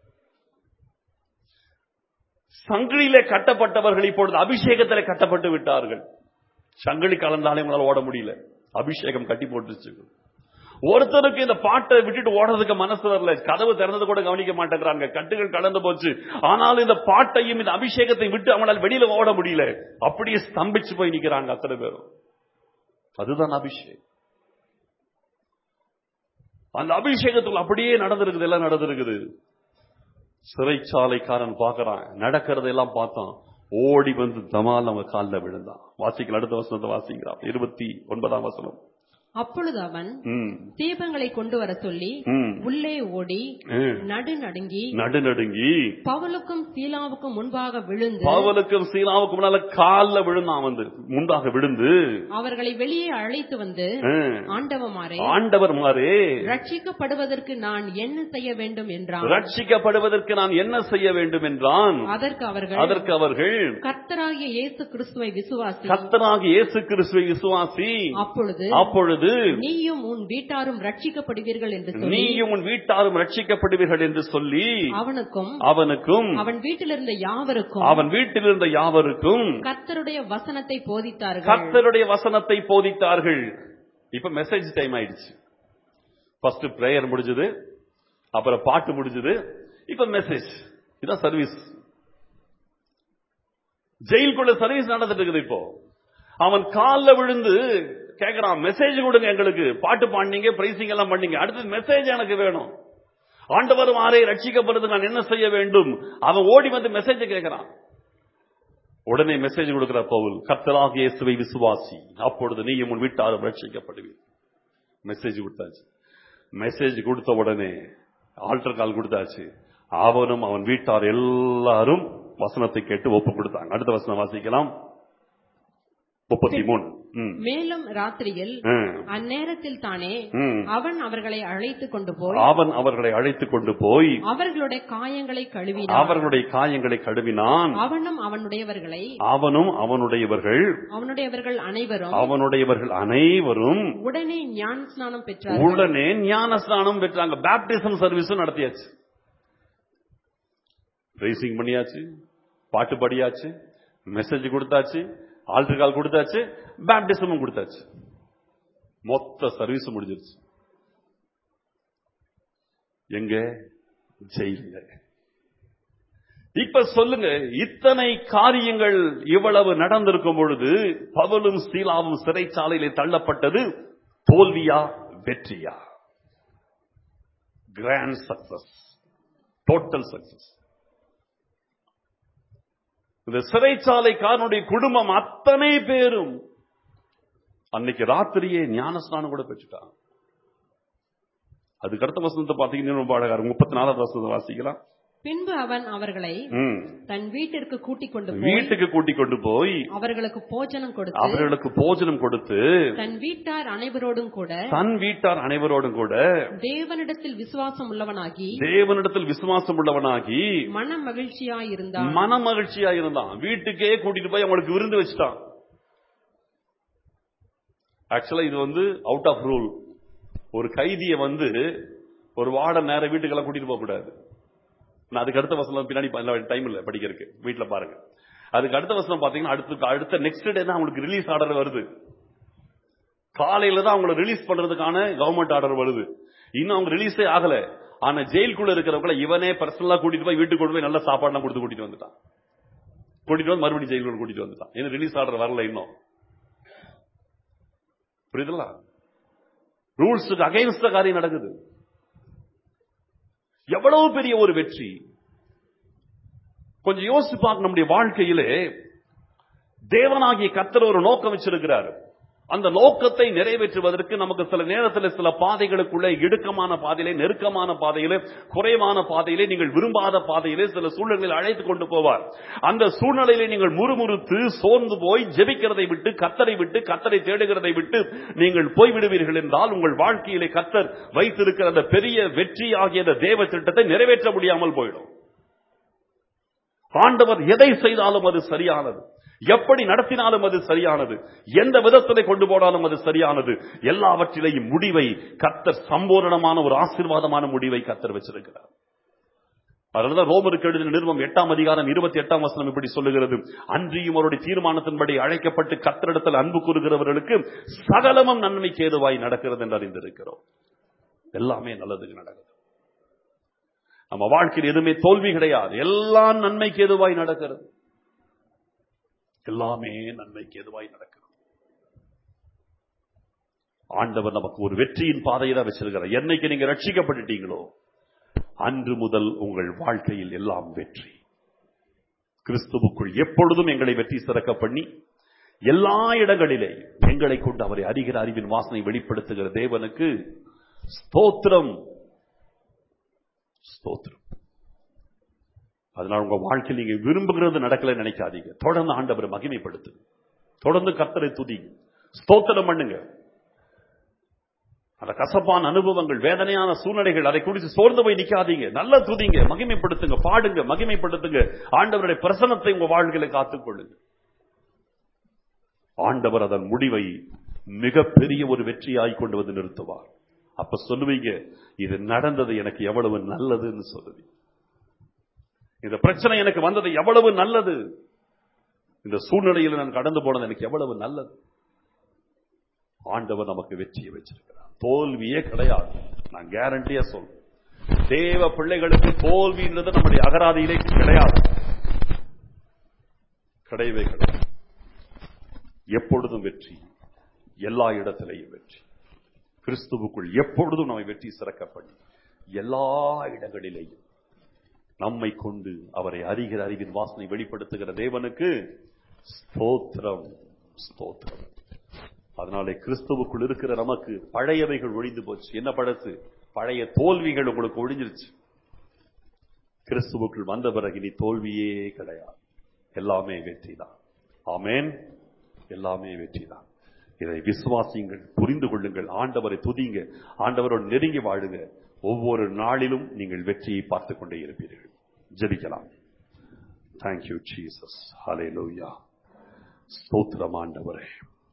சங்கிலியிலே கட்டப்பட்டவர்கள் இப்பொழுது அபிஷேகத்திலே கட்டப்பட்டு விட்டார்கள் சங்கிலி கலந்தாலே உங்களால ஓட முடியல அபிஷேகம் கட்டி போட்டுருச்சு ஒருத்தருக்கு இந்த பாட்டை விட்டுட்டு ஓடுறதுக்கு மனசு வரல கதவு திறந்தது கூட கவனிக்க மாட்டேங்கிறாங்க கட்டுகள் கலந்து போச்சு ஆனாலும் இந்த பாட்டையும் இந்த அபிஷேகத்தை விட்டு அவங்களால வெளியில ஓட முடியல அப்படியே ஸ்தம்பிச்சு போய் நிக்கிறாங்க அத்தனை பேரும் அதுதான் அபிஷேகம் அந்த அபிஷேகத்துக்குள்ள அப்படியே நடந்திருக்குது எல்லாம் நடந்திருக்குது சிறைச்சாலைக்காரன் பார்க்கறான் நடக்கிறதெல்லாம் பார்த்தான் ஓடி வந்து தமால் அவங்க காலில் விழுந்தான் வாசிக்கல அடுத்த வசனத்தை வாசிக்கிறான் இருபத்தி ஒன்பதாம் வசனம் அப்பொழுது அவன் ம், தீபங்களை கொண்டு வர சொல்லி ம், உள்ளே ஓடி ம். நடு நடுங்கி நடுநடுங்கி பவுலுக்கும் சீலாவுக்கும் முன்பாக விழுந்து பாவலுக்கும் சீலாவுக்கு முன்னால கால்ல விழுந்தான் வந்து முன்பாக விழுந்து அவர்களை வெளியே அழைத்து வந்து ம், ஆண்டவமாரே ஆண்டவர் மாறே ரட்சிக்கப்படுவதற்கு நான் என்ன செய்ய வேண்டும் என்றான் ரட்சிக்கப்படுவதற்கு நான் என்ன செய்ய வேண்டும் என்றான் அதற்கு அவர்கள் அதற்கு அவர்கள் கர்த்தராகிய இயேசு கிறிஸ்துவை விசுவாசி கர்த்தராக இயேசு கிறிஸ்துவை விசுவாசி அப்பொழுது அப்பொழுது நீயும் உன் வீட்டாரும் ரட்சிக்கப்படுவீர்கள் என்று சொல்லி நீயும் உன் வீட்டாரும் ரட்சிக்கப்படுவீர்கள் என்று சொல்லி அவனுக்கும் அவனுக்கும் அவன் வீட்டிலிருந்த யாவருக்கும் அவன் வீட்டில் இருந்த யாவருக்கும் கர்த்தருடைய வசனத்தை போதித்தார்கள் கர்த்தருடைய வசனத்தை போதித்தார்கள் இப்ப மெசேஜ் டைம் ஆயிடுச்சு ஃபர்ஸ்ட் பிரேயர் முடிஞ்சது அப்புறம் பாட்டு முடிஞ்சது இப்ப மெசேஜ் இதான் சர்வீஸ் ஜெயிலுக்குள்ள சர்வீஸ் நடந்துட்டு இருக்குது இப்போ அவன் கால்ல விழுந்து கேக்குறான் மெசேஜ் கொடுங்க எங்களுக்கு பாட்டு பாடினீங்க பிரைசிங் எல்லாம் பண்ணீங்க அடுத்தது மெசேஜ் எனக்கு வேணும் ஆண்டவர் மாறே ரட்சிக்கப்படுறது நான் என்ன செய்ய வேண்டும் அவன் ஓடி வந்து மெசேஜ் கேட்கிறான் உடனே மெசேஜ் கொடுக்கிற பவுல் கர்த்தராக இயேசுவை விசுவாசி அப்பொழுது நீயும் உன் வீட்டாரும் ரட்சிக்கப்படுவீர் மெசேஜ் கொடுத்தாச்சு மெசேஜ் கொடுத்த உடனே ஆல்டர் கால் கொடுத்தாச்சு அவனும் அவன் வீட்டார் எல்லாரும் வசனத்தை கேட்டு ஒப்பு கொடுத்தாங்க அடுத்த வசனம் வாசிக்கலாம் முப்பத்தி மூணு ம். மேலும் ராத்திரியில் ம். அந்நேரத்தில் தானே ம். அவன் அவர்களை அழைத்து கொண்டு போய் அவன் அவர்களை அழைத்துக் கொண்டு போய் அவர்களுடைய காயங்களை கழுவினான் அவர்களுடைய காயங்களை கழுவினான் அவனும் அவனுடையவர்களை அவனும் அவனுடையவர்கள் அவனுடையவர்கள் அனைவரும் அவனுடையவர்கள் அனைவரும் உடனே ஞான ஸ்நானம் பெற்றார்கள் உடனே ஞான ஸ்நானம் பெற்றாங்க பேப்டிசம் சர்வீஸும் நடத்தியாச்சு ரேசிங் பண்ணியாச்சு பாட்டு பாடியாச்சு மெசேஜ் கொடுத்தாச்சு ஆல்டர் கால் கொடுத்தாச்சு பேப்டிசமும் கொடுத்தாச்சு மொத்த சர்வீஸ் முடிஞ்சிருச்சு எங்க ஜெயில இப்ப சொல்லுங்க இத்தனை காரியங்கள் இவ்வளவு நடந்திருக்கும் பொழுது பவலும் சீலாவும் சிறைச்சாலையிலே தள்ளப்பட்டது தோல்வியா வெற்றியா கிராண்ட் சக்சஸ் டோட்டல் சக்சஸ் இந்த சிறைச்சாலைக்காரனுடைய குடும்பம் அத்தனை பேரும் அன்னைக்கு ராத்திரியே ஞானஸ்நானம் கூட பெற்றுட்டாங்க அதுக்கு அடுத்த வசனத்தை பாத்தீங்கன்னா ரொம்ப அழகா இருக்கும் முப்பத்தி நாலாவது வசனத்தை வாசிக்கலாம் பின்பு அவன் அவர்களை ம். தன் வீட்டிற்கு கூட்டிக் கொண்டு போய் வீட்டுக்கு கூட்டிக் கொண்டு போய் அவர்களுக்கு போஜனம் கொடுத்து அவர்களுக்கு போஜனம் கொடுத்து தன் வீட்டார் அனைவரோடும் கூட தன் வீட்டார் அனைவரோடும் கூட தேவனிடத்தில் விசுவாசம் உள்ளவனாகி தேவனிடத்தில் விசுவாசம் உள்ளவனாகி மன மகிழ்ச்சியாயிருந்தான் மன மகிழ்ச்சியா இருந்தான் வீட்டுக்கே கூட்டிட்டு போய் அவங்களுக்கு விருந்து வச்சுட்டான் ஆக்சுவலா இது வந்து அவுட் ஆஃப் ரூல் ஒரு கைதியை வந்து ஒரு வார்டன் நேர வீட்டுக்கெல்லாம் கூட்டிட்டு போக கூடாது நான் அதுக்கு அடுத்த வசனம் பின்னாடி டைம் இல்ல படிக்கிறதுக்கு வீட்டுல பாருங்க அதுக்கு அடுத்த வசனம் பாத்தீங்கன்னா அடுத்து அடுத்த நெக்ஸ்ட் டே தான் அவங்களுக்கு ரிலீஸ் ஆர்டர் வருது காலையில தான் அவங்கள ரிலீஸ் பண்றதுக்கான கவர்மெண்ட் ஆர்டர் வருது இன்னும் அவங்க ரிலீஸே ஆகல ஆனா ஜெயிலுக்குள்ள இருக்கிறவங்கள இவனே பர்சனலா கூட்டிட்டு போய் வீட்டுக்கு கொண்டு போய் நல்ல சாப்பாடுலாம் கொடுத்து கூட்டிட்டு வந்துட்டான் கூட்டிட்டு வந்து மறுபடியும் ஜெயிலுக்குள்ள கூட்டிட்டு வந்துட்டான் ஏன்னா ரிலீஸ் ஆர்டர் வரல இன்னும் புரியுதுங்களா ரூல்ஸுக்கு அகைன்ஸ்ட காரியம் நடக்குது எவ்வளவு பெரிய ஒரு வெற்றி கொஞ்சம் யோசிச்சு பார்க்க நம்முடைய வாழ்க்கையிலே தேவனாகிய கர்த்தர் ஒரு நோக்கம் வச்சிருக்கிறார் அந்த நோக்கத்தை நிறைவேற்றுவதற்கு நமக்கு சில நேரத்தில் சில பாதைகளுக்குள்ள இடுக்கமான பாதையிலே நெருக்கமான பாதையிலே குறைவான பாதையிலே நீங்கள் விரும்பாத பாதையிலே சில சூழ்நிலைகளில் அழைத்து கொண்டு போவார் அந்த சூழ்நிலையிலே நீங்கள் முறுமுறுத்து சோர்ந்து போய் ஜெபிக்கிறதை விட்டு கத்தரை விட்டு கத்தரை தேடுகிறதை விட்டு நீங்கள் போய்விடுவீர்கள் என்றால் உங்கள் வாழ்க்கையிலே கத்தர் வைத்திருக்கிற அந்த பெரிய வெற்றி ஆகிய அந்த தேவ திட்டத்தை நிறைவேற்ற முடியாமல் போயிடும் ஆண்டவர் எதை செய்தாலும் அது சரியானது எப்படி நடத்தினாலும் அது சரியானது எந்த விதத்திலே கொண்டு போனாலும் அது சரியானது எல்லாவற்றிலேயும் முடிவை கத்தர் சம்பூரணமான ஒரு ஆசீர்வாதமான முடிவை கத்தர் வச்சிருக்கிறார் அதனாலதான் ரோமருக்கு எழுதின நிறுவனம் எட்டாம் அதிகாரம் இருபத்தி எட்டாம் வசனம் இப்படி சொல்லுகிறது அன்றியும் அவருடைய தீர்மானத்தின்படி அழைக்கப்பட்டு கத்தரிடத்தில் அன்பு கூறுகிறவர்களுக்கு சகலமும் நன்மைக்கு ஏதுவாய் நடக்கிறது என்று அறிந்திருக்கிறோம் எல்லாமே நல்லதுக்கு நடக்குது நம்ம வாழ்க்கையில் எதுவுமே தோல்வி கிடையாது எல்லாம் நன்மைக்கு எதுவாய் நடக்கிறது எல்லாமே நன்மைக்கு எதுவாய் நடக்கிறது ஆண்டவர் நமக்கு ஒரு வெற்றியின் பாதையை தான் வச்சிருக்கிறார் என்னைக்கு நீங்க ரட்சிக்கப்பட்டுட்டீங்களோ அன்று முதல் உங்கள் வாழ்க்கையில் எல்லாம் வெற்றி கிறிஸ்துவுக்குள் எப்பொழுதும் எங்களை வெற்றி சிறக்க பண்ணி எல்லா இடங்களிலே எங்களை கொண்டு அவரை அறிகிற அறிவின் வாசனை வெளிப்படுத்துகிற தேவனுக்கு ஸ்தோத்திரம் ஸ்தோத்திரம் அதனால உங்க வாழ்க்கையில் நீங்க விரும்புகிறது நடக்கல நினைக்காதீங்க தொடர்ந்து ஆண்டவரை மகிமைப்படுத்து தொடர்ந்து கர்த்தரை துதி ஸ்தோத்திரம் பண்ணுங்க அந்த கசப்பான அனுபவங்கள் வேதனையான சூழ்நிலைகள் அதை குறித்து சோர்ந்து போய் நிக்காதீங்க நல்ல துதிங்க மகிமைப்படுத்துங்க பாடுங்க மகிமைப்படுத்துங்க ஆண்டவருடைய பிரசனத்தை உங்க வாழ்க்கையில காத்துக்கொள்ளுங்க ஆண்டவர் அதன் முடிவை மிகப்பெரிய ஒரு வெற்றியாய் கொண்டு வந்து நிறுத்துவார் அப்ப சொல்லுவீங்க இது நடந்தது எனக்கு எவ்வளவு நல்லதுன்னு சொல்லுவீங்க இந்த பிரச்சனை எனக்கு வந்தது எவ்வளவு நல்லது இந்த சூழ்நிலையில் நான் கடந்து போனது எனக்கு எவ்வளவு நல்லது ஆண்டவர் நமக்கு வெற்றியை வச்சிருக்கிறார் தோல்வியே கிடையாது நான் கேரண்டியா சொல்றேன் தேவ பிள்ளைகளுக்கு தோல்வின்றது நம்முடைய அகராதியிலே கிடையாது கிடையவே கிடையாது எப்பொழுதும் வெற்றி எல்லா இடத்திலேயும் வெற்றி கிறிஸ்துவுக்குள் எப்பொழுதும் நம்மை வெற்றி சிறக்க பண்ணி எல்லா இடங்களிலேயும் நம்மை கொண்டு அவரை அறிகிற அறிவின் வாசனை வெளிப்படுத்துகிற தேவனுக்கு ஸ்தோத்திரம் ஸ்தோத்திரம் அதனாலே கிறிஸ்துவுக்குள் இருக்கிற நமக்கு பழையவைகள் ஒழிந்து போச்சு என்ன பழசு பழைய தோல்விகள் உங்களுக்கு ஒழிஞ்சிருச்சு கிறிஸ்துவுக்குள் வந்த பிறகு இனி தோல்வியே கிடையாது எல்லாமே வெற்றி தான் ஆமேன் எல்லாமே வெற்றி தான் இதை விசுவாசியுங்கள் புரிந்து கொள்ளுங்கள் ஆண்டவரை துதிங்க ஆண்டவரோடு நெருங்கி வாழுங்க ஒவ்வொரு நாளிலும் நீங்கள் வெற்றியை பார்த்துக் கொண்டே இருப்பீர்கள் ஜெபிக்கலாம் தேங்க்யூ ஜீசஸ் ஹalleluya ஸ்தோத்திரம் ஆண்டவரே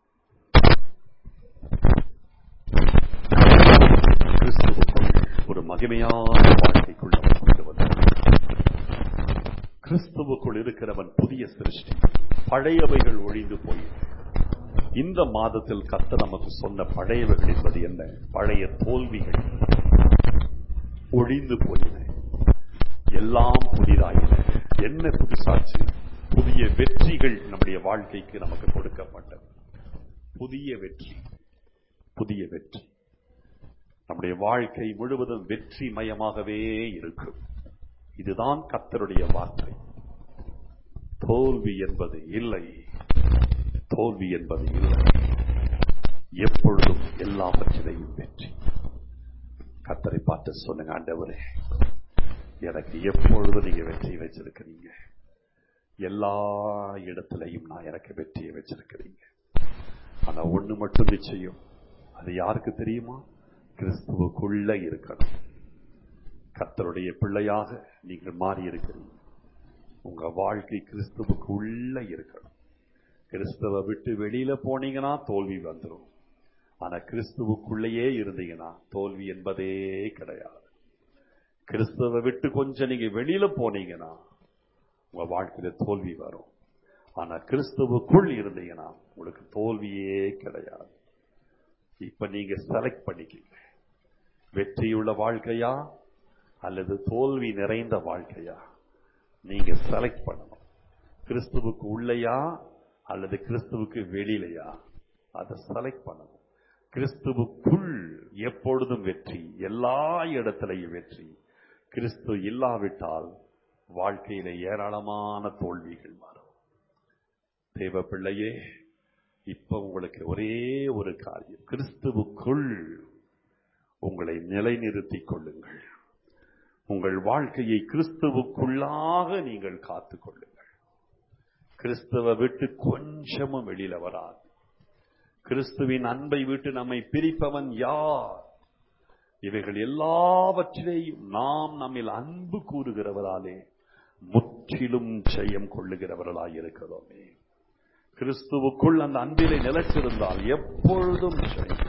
கிறிஸ்துவுக்குள் ஒரு மகிமையான வாழ்க்கைக்குள் நம்மை கொண்டு வந்தார் கிறிஸ்துவுக்குள் இருக்கிறவன் புதிய சிருஷ்டி பழையவைகள் ஒழிந்து போயின இந்த மாதத்தில் கத்த நமக்கு சொன்ன பழையவைகள் என்பது என்ன பழைய தோல்விகள் ஒழிந்து போயின எல்லாம் புதிதாயின என்ன புதுசாச்சு புதிய வெற்றிகள் நம்முடைய வாழ்க்கைக்கு நமக்கு கொடுக்கப்பட்டது புதிய வெற்றி புதிய வெற்றி நம்முடைய வாழ்க்கை முழுவதும் வெற்றி மயமாகவே இருக்கும் இதுதான் கத்தருடைய வார்த்தை தோல்வி என்பது இல்லை தோல்வி என்பது இல்லை எப்பொழுதும் எல்லாவற்றிலையும் வெற்றி கத்தரை பார்த்து சொல்லுங்க ஆண்டவரே எனக்கு எப்பொழுதும் நீங்க வெற்றி வச்சிருக்கிறீங்க எல்லா இடத்திலையும் நான் எனக்கு வெற்றியை வச்சிருக்கிறீங்க ஆனா ஒண்ணு மட்டும் நிச்சயம் அது யாருக்கு தெரியுமா கிறிஸ்துவுக்குள்ள இருக்கணும் கர்த்தருடைய பிள்ளையாக நீங்கள் மாறி இருக்கிறீங்க உங்க வாழ்க்கை கிறிஸ்துவுக்கு உள்ள இருக்கணும் கிறிஸ்துவ விட்டு வெளியில போனீங்கன்னா தோல்வி வந்துடும் ஆனா கிறிஸ்துவுக்குள்ளேயே இருந்தீங்கன்னா தோல்வி என்பதே கிடையாது கிறிஸ்துவ விட்டு கொஞ்சம் நீங்க வெளியில போனீங்கன்னா உங்க வாழ்க்கையில தோல்வி வரும் ஆனா கிறிஸ்துவுக்குள் இருந்தீங்கன்னா உங்களுக்கு தோல்வியே கிடையாது இப்ப நீங்க செலக்ட் பண்ணிக்கீங்க வெற்றியுள்ள வாழ்க்கையா அல்லது தோல்வி நிறைந்த வாழ்க்கையா நீங்க செலக்ட் பண்ணணும் கிறிஸ்துவுக்கு உள்ளையா அல்லது கிறிஸ்துவுக்கு வெளியிலையா அதை செலக்ட் பண்ணணும் கிறிஸ்துவுக்குள் எப்பொழுதும் வெற்றி எல்லா இடத்திலையும் வெற்றி கிறிஸ்து இல்லாவிட்டால் வாழ்க்கையில ஏராளமான தோல்விகள் வரும் தேவ பிள்ளையே இப்ப உங்களுக்கு ஒரே ஒரு காரியம் கிறிஸ்துவுக்குள் உங்களை நிலைநிறுத்திக் கொள்ளுங்கள் உங்கள் வாழ்க்கையை கிறிஸ்துவுக்குள்ளாக நீங்கள் காத்துக் கொள்ளுங்கள் கிறிஸ்துவ விட்டு கொஞ்சமும் வெளியில வராது கிறிஸ்துவின் அன்பை விட்டு நம்மை பிரிப்பவன் யார் இவைகள் எல்லாவற்றிலேயும் நாம் நம்மில் அன்பு கூறுகிறவராலே முற்றிலும் ஜெயம் கொள்ளுகிறவர்களாய் இருக்கிறோமே கிறிஸ்துவுக்குள் அந்த அன்பிலே நிலைச்சிருந்தால் எப்பொழுதும் ஜெயம்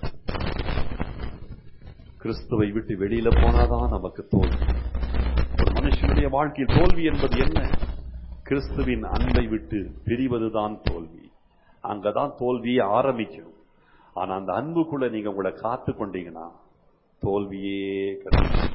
கிறிஸ்துவை விட்டு வெளியில போனாதான் நமக்கு தோல்வி ஒரு மனுஷனுடைய வாழ்க்கையில் தோல்வி என்பது என்ன கிறிஸ்துவின் அன்பை விட்டு பிரிவதுதான் தோல்வி அங்கதான் தோல்வியே ஆரம்பிக்கும் ஆனா அந்த அன்புக்குள்ள நீங்க உங்களை காத்து கொண்டீங்கன்னா தோல்வியே கிடையாது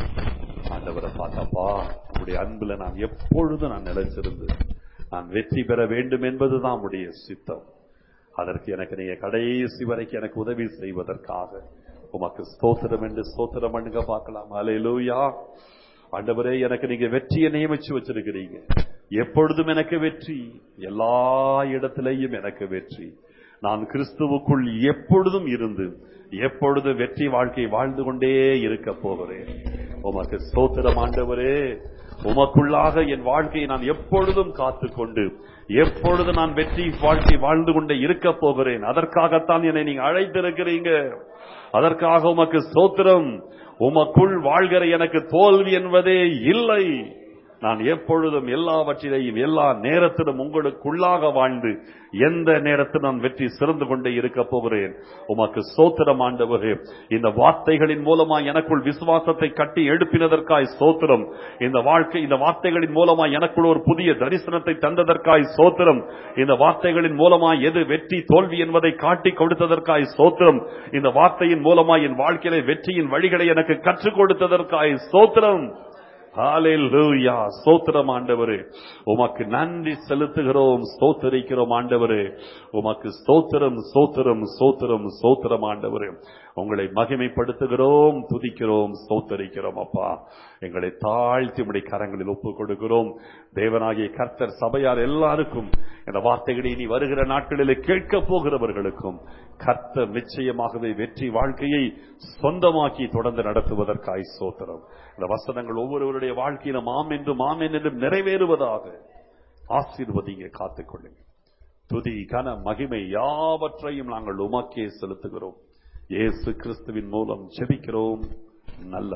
ஆண்டவரை பார்த்தப்பா உங்களுடைய அன்புல நான் எப்பொழுதும் நான் நிலைச்சிருந்து நான் வெற்றி பெற வேண்டும் என்பதுதான் உடைய சித்தம் அதற்கு எனக்கு நீங்க கடைசி வரைக்கும் எனக்கு உதவி செய்வதற்காக உமக்கு ஸ்தோத்திரம் என்று ஸ்தோத்திரம் பண்ணுங்க பார்க்கலாம் அலையிலூயா ஆண்டவரே எனக்கு நீங்க வெற்றியை நியமிச்சு வச்சிருக்கிறீங்க எப்பொழுதும் எனக்கு வெற்றி எல்லா இடத்திலேயும் எனக்கு வெற்றி நான் கிறிஸ்துவுக்குள் எப்பொழுதும் இருந்து எப்பொழுதும் வெற்றி வாழ்க்கை வாழ்ந்து கொண்டே இருக்க போகிறேன் உமக்கு ஸ்தோத்திரம் ஆண்டவரே உமக்குள்ளாக என் வாழ்க்கையை நான் எப்பொழுதும் காத்துக்கொண்டு எப்பொழுது நான் வெற்றி வாழ்க்கை வாழ்ந்து கொண்டே இருக்க போகிறேன் அதற்காகத்தான் என்னை நீங்க அழைத்திருக்கிறீங்க அதற்காக உமக்கு ஸ்தோத்திரம் உமக்குள் வாழ்கிற எனக்கு தோல்வி என்பதே இல்லை நான் எப்பொழுதும் எல்லாவற்றிலையும் எல்லா நேரத்திலும் உங்களுக்குள்ளாக வாழ்ந்து எந்த நேரத்தில் நான் வெற்றி சிறந்து கொண்டே இருக்க போகிறேன் உமக்கு சோத்திரம் ஆண்டவரே இந்த வார்த்தைகளின் மூலமா எனக்குள் விசுவாசத்தை கட்டி எழுப்பினதற்காய் சோத்திரம் இந்த வாழ்க்கை இந்த வார்த்தைகளின் மூலமா எனக்குள் ஒரு புதிய தரிசனத்தை தந்ததற்காய் சோத்திரம் இந்த வார்த்தைகளின் மூலமா எது வெற்றி தோல்வி என்பதை காட்டி கொடுத்ததற்காய் சோத்திரம் இந்த வார்த்தையின் மூலமா என் வாழ்க்கையில வெற்றியின் வழிகளை எனக்கு கற்றுக் கொடுத்ததற்காய் சோத்திரம் ஹalleluya ஸ்தோத்திரம் ஆண்டவரே உமக்கு நன்றி செலுத்துகிறோம் ஸ்தோத்தரிக்கிறோம் ஆண்டவரே உமக்கு ஸ்தோத்திரம் ஸ்தோத்திரம் ஸ்தோத்திரம் ஸ்தோத்திரம் ஆண்டவரே உங்களை மகிமைப்படுத்துகிறோம் துதிக்கிறோம் ஸ்தோத்தரிக்கிறோம் அப்பா எங்களை தாழ்த்தி உடைய கரங்களில் ஒப்புக் கொடுக்கிறோம் தேவனாகிய கர்த்தர் சபையார் எல்லாருக்கும் இந்த வார்த்தைகளை இனி வருகிற நாட்களில் கேட்க போகிறவர்களுக்கும் கர்த்தர் நிச்சயமாகவே வெற்றி வாழ்க்கையை சொந்தமாக்கி தொடர்ந்து நடத்துவதற்காய் சோத்திரம் இந்த வசனங்கள் ஒவ்வொருவருடைய வாழ்க்கையிலும் ஆம் என்றும் ஆம் என்றும் நிறைவேறுவதாக ஆசீர்வதிங்க காத்துக்கொள்ளுங்க துதி கன மகிமை யாவற்றையும் நாங்கள் உமக்கே செலுத்துகிறோம் இயேசு கிறிஸ்துவின் மூலம் ஜெபிக்கிறோம் நல்ல